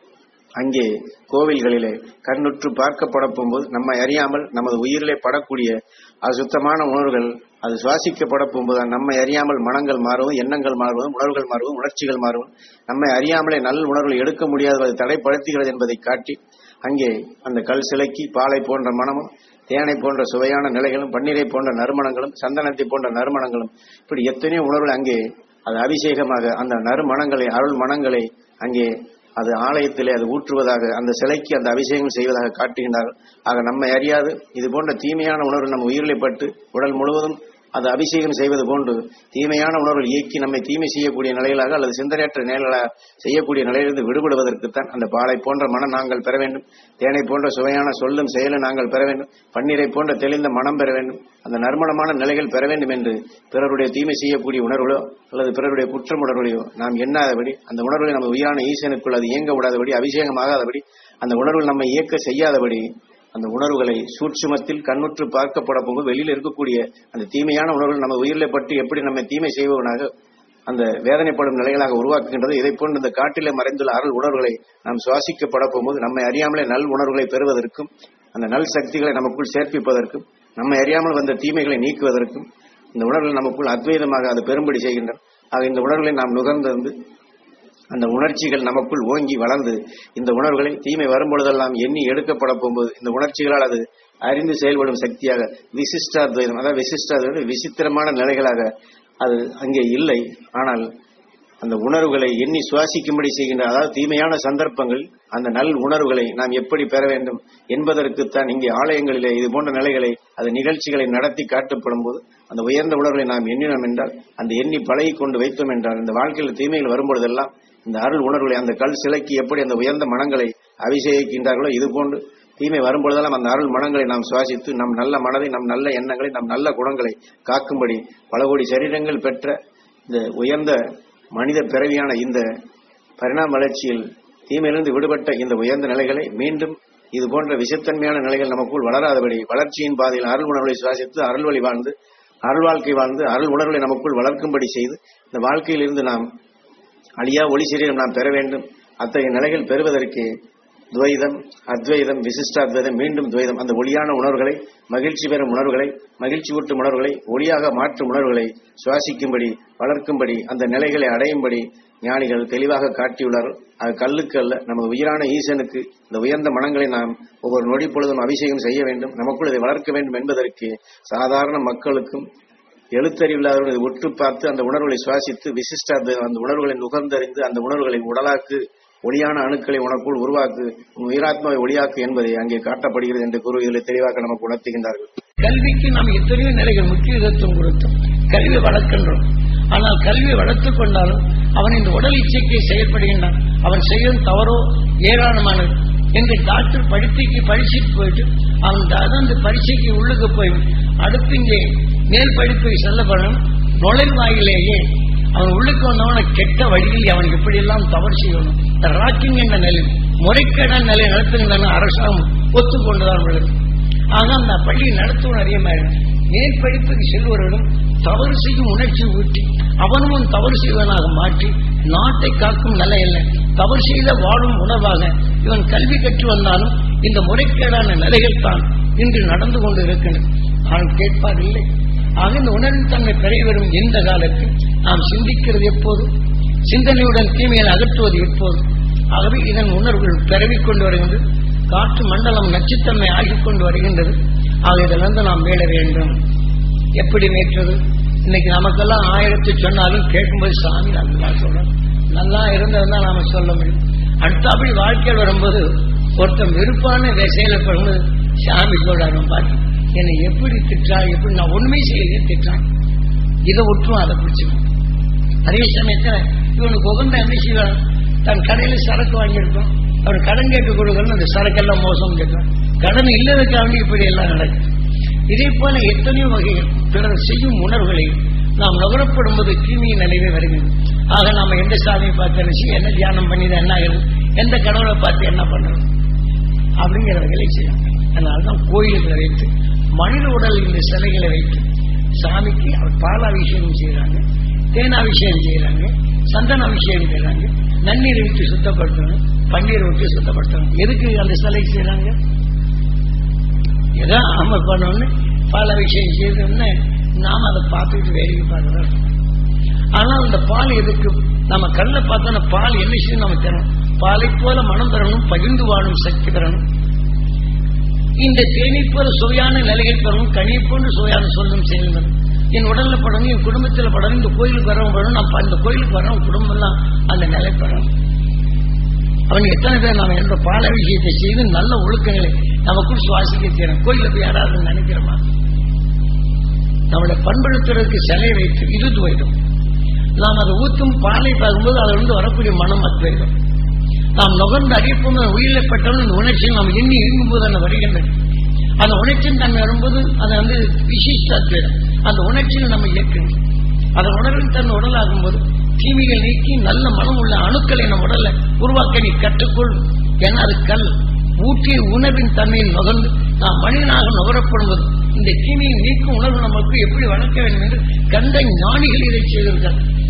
அங்கே கோவில்களிலே கண்ணுற்று பார்க்கப்பட போகும்போது நம்மை அறியாமல் நமது உயிரிலே படக்கூடிய அசுத்தமான உணர்வுகள் அது சுவாசிக்கப்பட போகும்போது நம்மை அறியாமல் மனங்கள் மாறுவதும் எண்ணங்கள் மாறுவதும் உணர்வுகள் மாறுவதும் உணர்ச்சிகள் மாறுவதும் நம்மை அறியாமலே நல்ல உணர்வுகளை எடுக்க முடியாத அது தடைப்படுத்துகிறது என்பதை காட்டி அங்கே அந்த கல் சிலைக்கு பாலை போன்ற மனமும் தேனை போன்ற சுவையான நிலைகளும் பன்னீரை போன்ற நறுமணங்களும் சந்தனத்தை போன்ற நறுமணங்களும் இப்படி எத்தனையோ உணர்வுகள் அங்கே அது அபிஷேகமாக அந்த நறுமணங்களை அருள் மனங்களை அங்கே அது ஆலயத்திலே அது ஊற்றுவதாக அந்த சிலைக்கு அந்த அபிஷேகம் செய்வதாக காட்டுகின்றார்கள் ஆக நம்மை அறியாது இது போன்ற தீமையான உணர்வு நம்ம உயிரிலே பட்டு உடல் முழுவதும் அது அபிஷேகம் செய்வது போன்று தீமையான உணர்வுகள் இயக்கி நம்மை தீமை செய்யக்கூடிய நிலைகளாக அல்லது சிந்தனையற்ற நிலைகளாக செய்யக்கூடிய நிலையிலிருந்து விடுபடுவதற்குத்தான் அந்த பாலை போன்ற மனம் நாங்கள் பெற வேண்டும் தேனை போன்ற சுவையான சொல்லும் செயலும் நாங்கள் பெற வேண்டும் பன்னீரை போன்ற தெளிந்த மனம் பெற வேண்டும் அந்த நறுமணமான நிலைகள் பெற வேண்டும் என்று பிறருடைய தீமை செய்யக்கூடிய உணர்வுகளோ அல்லது பிறருடைய குற்றம் உணர்வுகளையோ நாம் எண்ணாதபடி அந்த உணர்வுகளை நம்ம உயிரான ஈசனுக்குள் அது இயங்க விடாதபடி அபிஷேகமாகாதபடி அந்த உணர்வுகள் நம்மை இயக்க செய்யாதபடி அந்த உணர்வுகளை சூட்சுமத்தில் கண்ணுற்று பார்க்கப்பட போகும்போது வெளியில் இருக்கக்கூடிய அந்த தீமையான உணர்வுகள் நம்ம உயிரிலே பட்டு எப்படி நம்மை தீமை செய்பவனாக அந்த வேதனைப்படும் நிலைகளாக உருவாக்குகின்றது இதை போன்று இந்த காட்டிலே மறைந்துள்ள அருள் உணர்வுகளை நாம் சுவாசிக்கப்பட போகும்போது நம்மை அறியாமலே நல் உணர்வுகளை பெறுவதற்கும் அந்த நல் சக்திகளை நமக்குள் சேர்ப்பிப்பதற்கும் நம்மை அறியாமல் வந்த தீமைகளை நீக்குவதற்கும் இந்த உணர்வுகள் நமக்குள் அத்வைதமாக அது பெரும்படி செய்கின்றன ஆக இந்த உணர்வுகளை நாம் நுகர்ந்து அந்த உணர்ச்சிகள் நமக்குள் ஓங்கி வளர்ந்து இந்த உணர்வுகளை தீமை வரும்பொழுதெல்லாம் எண்ணி எடுக்கப்பட போகும்போது இந்த உணர்ச்சிகளால் அது அறிந்து செயல்படும் சக்தியாக விசிஷ்டாத்வைதம் அதாவது விசிஷ்டாத்வைதம் விசித்திரமான நிலைகளாக அது அங்கே இல்லை ஆனால் அந்த உணர்வுகளை எண்ணி சுவாசிக்கும்படி செய்கின்ற அதாவது தீமையான சந்தர்ப்பங்கள் அந்த நல் உணர்வுகளை நாம் எப்படி பெற வேண்டும் என்பதற்குத்தான் இங்கே ஆலயங்களிலே இது போன்ற நிலைகளை அது நிகழ்ச்சிகளை நடத்தி காட்டப்படும் போது அந்த உயர்ந்த உணர்வுகளை நாம் எண்ணினோம் என்றால் அந்த எண்ணி பழகி கொண்டு வைத்தோம் என்றால் இந்த வாழ்க்கையில் தீமைகள் வரும்பொழுதெல்லாம் இந்த அருள் உணர்வுகளை அந்த கல் சிலைக்கு எப்படி அந்த உயர்ந்த மனங்களை அபிஷேகிக்கின்றார்களோ இது போன்று தீமை வரும்பொழுதெல்லாம் அந்த அருள் மனங்களை நாம் சுவாசித்து நம் நல்ல மனதை நம் நல்ல எண்ணங்களை நம் நல்ல குணங்களை காக்கும்படி பல கோடி சரீரங்கள் பெற்ற இந்த உயர்ந்த மனித பிறவியான இந்த பரிணாம வளர்ச்சியில் தீமையிலிருந்து விடுபட்ட இந்த உயர்ந்த நிலைகளை மீண்டும் இது போன்ற விஷத்தன்மையான நிலைகள் நமக்குள் வளராதபடி வளர்ச்சியின் பாதையில் அருள் உணர்வுகளை சுவாசித்து அருள் வழி வாழ்ந்து அருள் வாழ்க்கை வாழ்ந்து அருள் உணர்வுகளை நமக்குள் வளர்க்கும்படி செய்து இந்த வாழ்க்கையில் இருந்து நாம் அழியா ஒளி சரீரம் நாம் பெற வேண்டும் அத்தகைய நிலைகள் பெறுவதற்கு துவைதம் அத்வைதம் விசிஷ்டாத்வைதம் மீண்டும் துவைதம் அந்த ஒளியான உணர்வுகளை மகிழ்ச்சி பெறும் உணர்வுகளை மகிழ்ச்சி ஊட்டும் உணர்வுகளை ஒளியாக மாற்றும் உணர்வுகளை சுவாசிக்கும்படி வளர்க்கும்படி அந்த நிலைகளை அடையும்படி ஞானிகள் தெளிவாக காட்டியுள்ளார்கள் அது கல்லுக்கு அல்ல நமது உயிரான ஈசனுக்கு இந்த உயர்ந்த மனங்களை நாம் ஒவ்வொரு நொடி பொழுதும் அபிஷேகம் செய்ய வேண்டும் நமக்குள் இதை வளர்க்க வேண்டும் என்பதற்கு சாதாரண மக்களுக்கும் எழுத்தறிவில்லாதவர்கள் இதை உற்று பார்த்து அந்த உணர்வுகளை சுவாசித்து விசிஷ்ட அந்த உணர்வுகளை நுகர்ந்தறிந்து அந்த உணர்வுகளை உடலாக்கு ஒளியான அணுக்களை உனக்குள் உருவாக்கு உன் உயிராத்மாவை ஒளியாக்கு என்பதை அங்கே காட்டப்படுகிறது என்று குரு இதில் தெளிவாக நமக்கு உணர்த்துகின்றார்கள் கல்விக்கு நாம் எத்தனையோ நிலைகள் முக்கியத்துவம் கொடுத்தோம் கல்வி வளர்க்கின்றோம் ஆனால் கல்வி வளர்த்துக் கொண்டாலும் அவன் இந்த உடல் இச்சைக்கு செயல்படுகின்றான் அவன் செய்யும் தவறோ ஏராளமானது என்று டாக்டர் படிப்புக்கு பரீட்சைக்கு போயிட்டு அவன் அதான் அந்த பரீட்சைக்கு உள்ளுக்கு போய் அடுத்து இங்கே மேல் படிப்புக்கு செல்லப்படணும் நுழைவாயிலேயே அவன் உள்ளுக்கு வந்தவன கெட்ட வழியில் அவன் எப்படியெல்லாம் தவறு செய்யணும் ராக்கிங் என்ற நிலை முறைகேடான நிலை நடத்துகின்றன அரசாங்கம் ஒத்துக்கொண்டுதான் உள்ளது ஆக அந்த பள்ளி நடத்துவன் அறியமாயிடும் மேல் படிப்புக்கு செல்வர்களும் தவறு செய்யும் உணர்ச்சி ஊட்டி அவனும் தவறு செய்வனாக மாற்றி நாட்டை காக்கும் நிலை இல்லை தவறு செய்த வாழும் உணர்வாக இவன் கல்வி கற்று வந்தாலும் இந்த முறைகேடான நிலைகள் தான் இன்று நடந்து கொண்டு இருக்கின்றன ஆனால் கேட்பார் இல்லை ஆக இந்த உணர்வின் தன்மை பெரிய வரும் எந்த காலத்தில் நாம் சிந்திக்கிறது எப்போது சிந்தனையுடன் தீமையை அகற்றுவது எப்போது ஆகவே இதன் உணர்வுகள் பிறவிக் கொண்டு வருகின்றது காற்று மண்டலம் நச்சுத்தன்மை ஆகிக் கொண்டு வருகின்றது ஆக இதிலிருந்து நாம் மீள வேண்டும் எப்படி மேற்றது இன்னைக்கு நமக்கெல்லாம் ஆயிரத்து சொன்னாலும் கேட்கும்போது சாமி நல்லா சொல்றோம் நல்லா இருந்ததுதான் நாம சொல்ல முடியும் அடுத்தபடி வாழ்க்கையில் வரும்போது ஒருத்தன் வெறுப்பான செயலப்படும்போது சாமி சொல்றாரு பாட்டு என்னை எப்படி திட்டா எப்படி நான் உண்மை செய்யலையே திட்டான் இதை விட்டுரும் அதை பிடிச்சிடும் அதே சமயத்துல இவனுக்கு உகந்த என்ன செய்வான் தன் கடையில சரக்கு வாங்கியிருக்கோம் அவர் கடன் கேட்டு கொடுக்கணும் அந்த சரக்கெல்லாம் மோசம் கேட்கும் கடன் இல்லதுக்காக இப்படி எல்லாம் நடக்கும் இதே போல எத்தனையோ வகைகள் பிறர் செய்யும் உணர்வுகளை நாம் நுகரப்படும் போது தீமையின் நிலைவே வருகிறது ஆக நாம எந்த சாமியை பார்த்து என்ன செய்ய, என்ன தியானம் பண்ணி என்ன ஆகுது எந்த கடவுளை பார்த்து என்ன பண்றது அப்படிங்கிறவர்களை செய்யணும் அதனால்தான் கோயில்களை வைத்து மனித உடல் இந்த சிலைகளை வைத்து சாமிக்கு அவர் பாலாபிஷேகம் செய்யறாங்க தேனாபிஷேகம் செய்யறாங்க சந்தன அபிஷேகம் செய்யறாங்க நன்னீர் விட்டு சுத்தப்படுத்தணும் பன்னீர் விட்டு சுத்தப்படுத்தணும் எதுக்கு அந்த சிலை செய்யறாங்க ஏதோ ஆம பண்ணோன்னு பாலாபிஷேகம் செய்தோன்னு நாம அதை பார்த்துட்டு வேடிக்கை பார்க்கிறோம் ஆனால் அந்த பால் எதுக்கு நம்ம கண்ணை பார்த்தோன்னா பால் என்ன செய்யும் நம்ம தரணும் பாலை போல மனம் பெறணும் பகிர்ந்து வாழும் சக்தி பெறணும் இந்த தேனை போல சுவையான நிலைகள் பெறணும் கனியை போன்று சுவையான சொல்லும் செயல்கள் என் உடல்ல படணும் என் குடும்பத்தில் படணும் இந்த கோயிலுக்கு வரவும் படணும் நம்ம அந்த கோயிலுக்கு வரவும் குடும்பம் எல்லாம் அந்த நிலை பெறணும் அவன் எத்தனை பேர் நாம எந்த பால விஷயத்தை செய்து நல்ல ஒழுக்கங்களை நமக்குள் சுவாசிக்க செய்யணும் கோயில போய் யாராவது நினைக்கிறோமா நம்மளை பண்படுத்துறதுக்கு சிலை வைத்து இது துவைடும் நாம் அதை ஊற்றும் பாலை பார்க்கும்போது அதில் இருந்து வரக்கூடிய மனம் அத்வைதம் நாம் நுகர்ந்து அறியப்போம் உயிரிழப்பட்டவன் இந்த உணர்ச்சி நாம் எண்ணி இருக்கும்போது அந்த வருகின்றது அந்த உணர்ச்சியின் தன்மை வரும்போது அதை வந்து விசிஷ்ட அத்வைதம் அந்த உணர்ச்சியில் நம்ம இயக்கணும் அந்த உணர்வின் தன் உடலாகும் போது தீமைகள் நீக்கி நல்ல மனம் உள்ள அணுக்களை நம் உடல்ல உருவாக்க நீ கற்றுக்கொள் என அது கல் ஊற்றிய உணர்வின் தன்மையில் நுகர்ந்து நாம் மனிதனாக நுகரப்படும்போது இந்த தீமையை நீக்கும் உணர்வு நமக்கு எப்படி வளர்க்க வேண்டும் என்று கண்ட ஞானிகள் இதை செய்திருக்கிறார்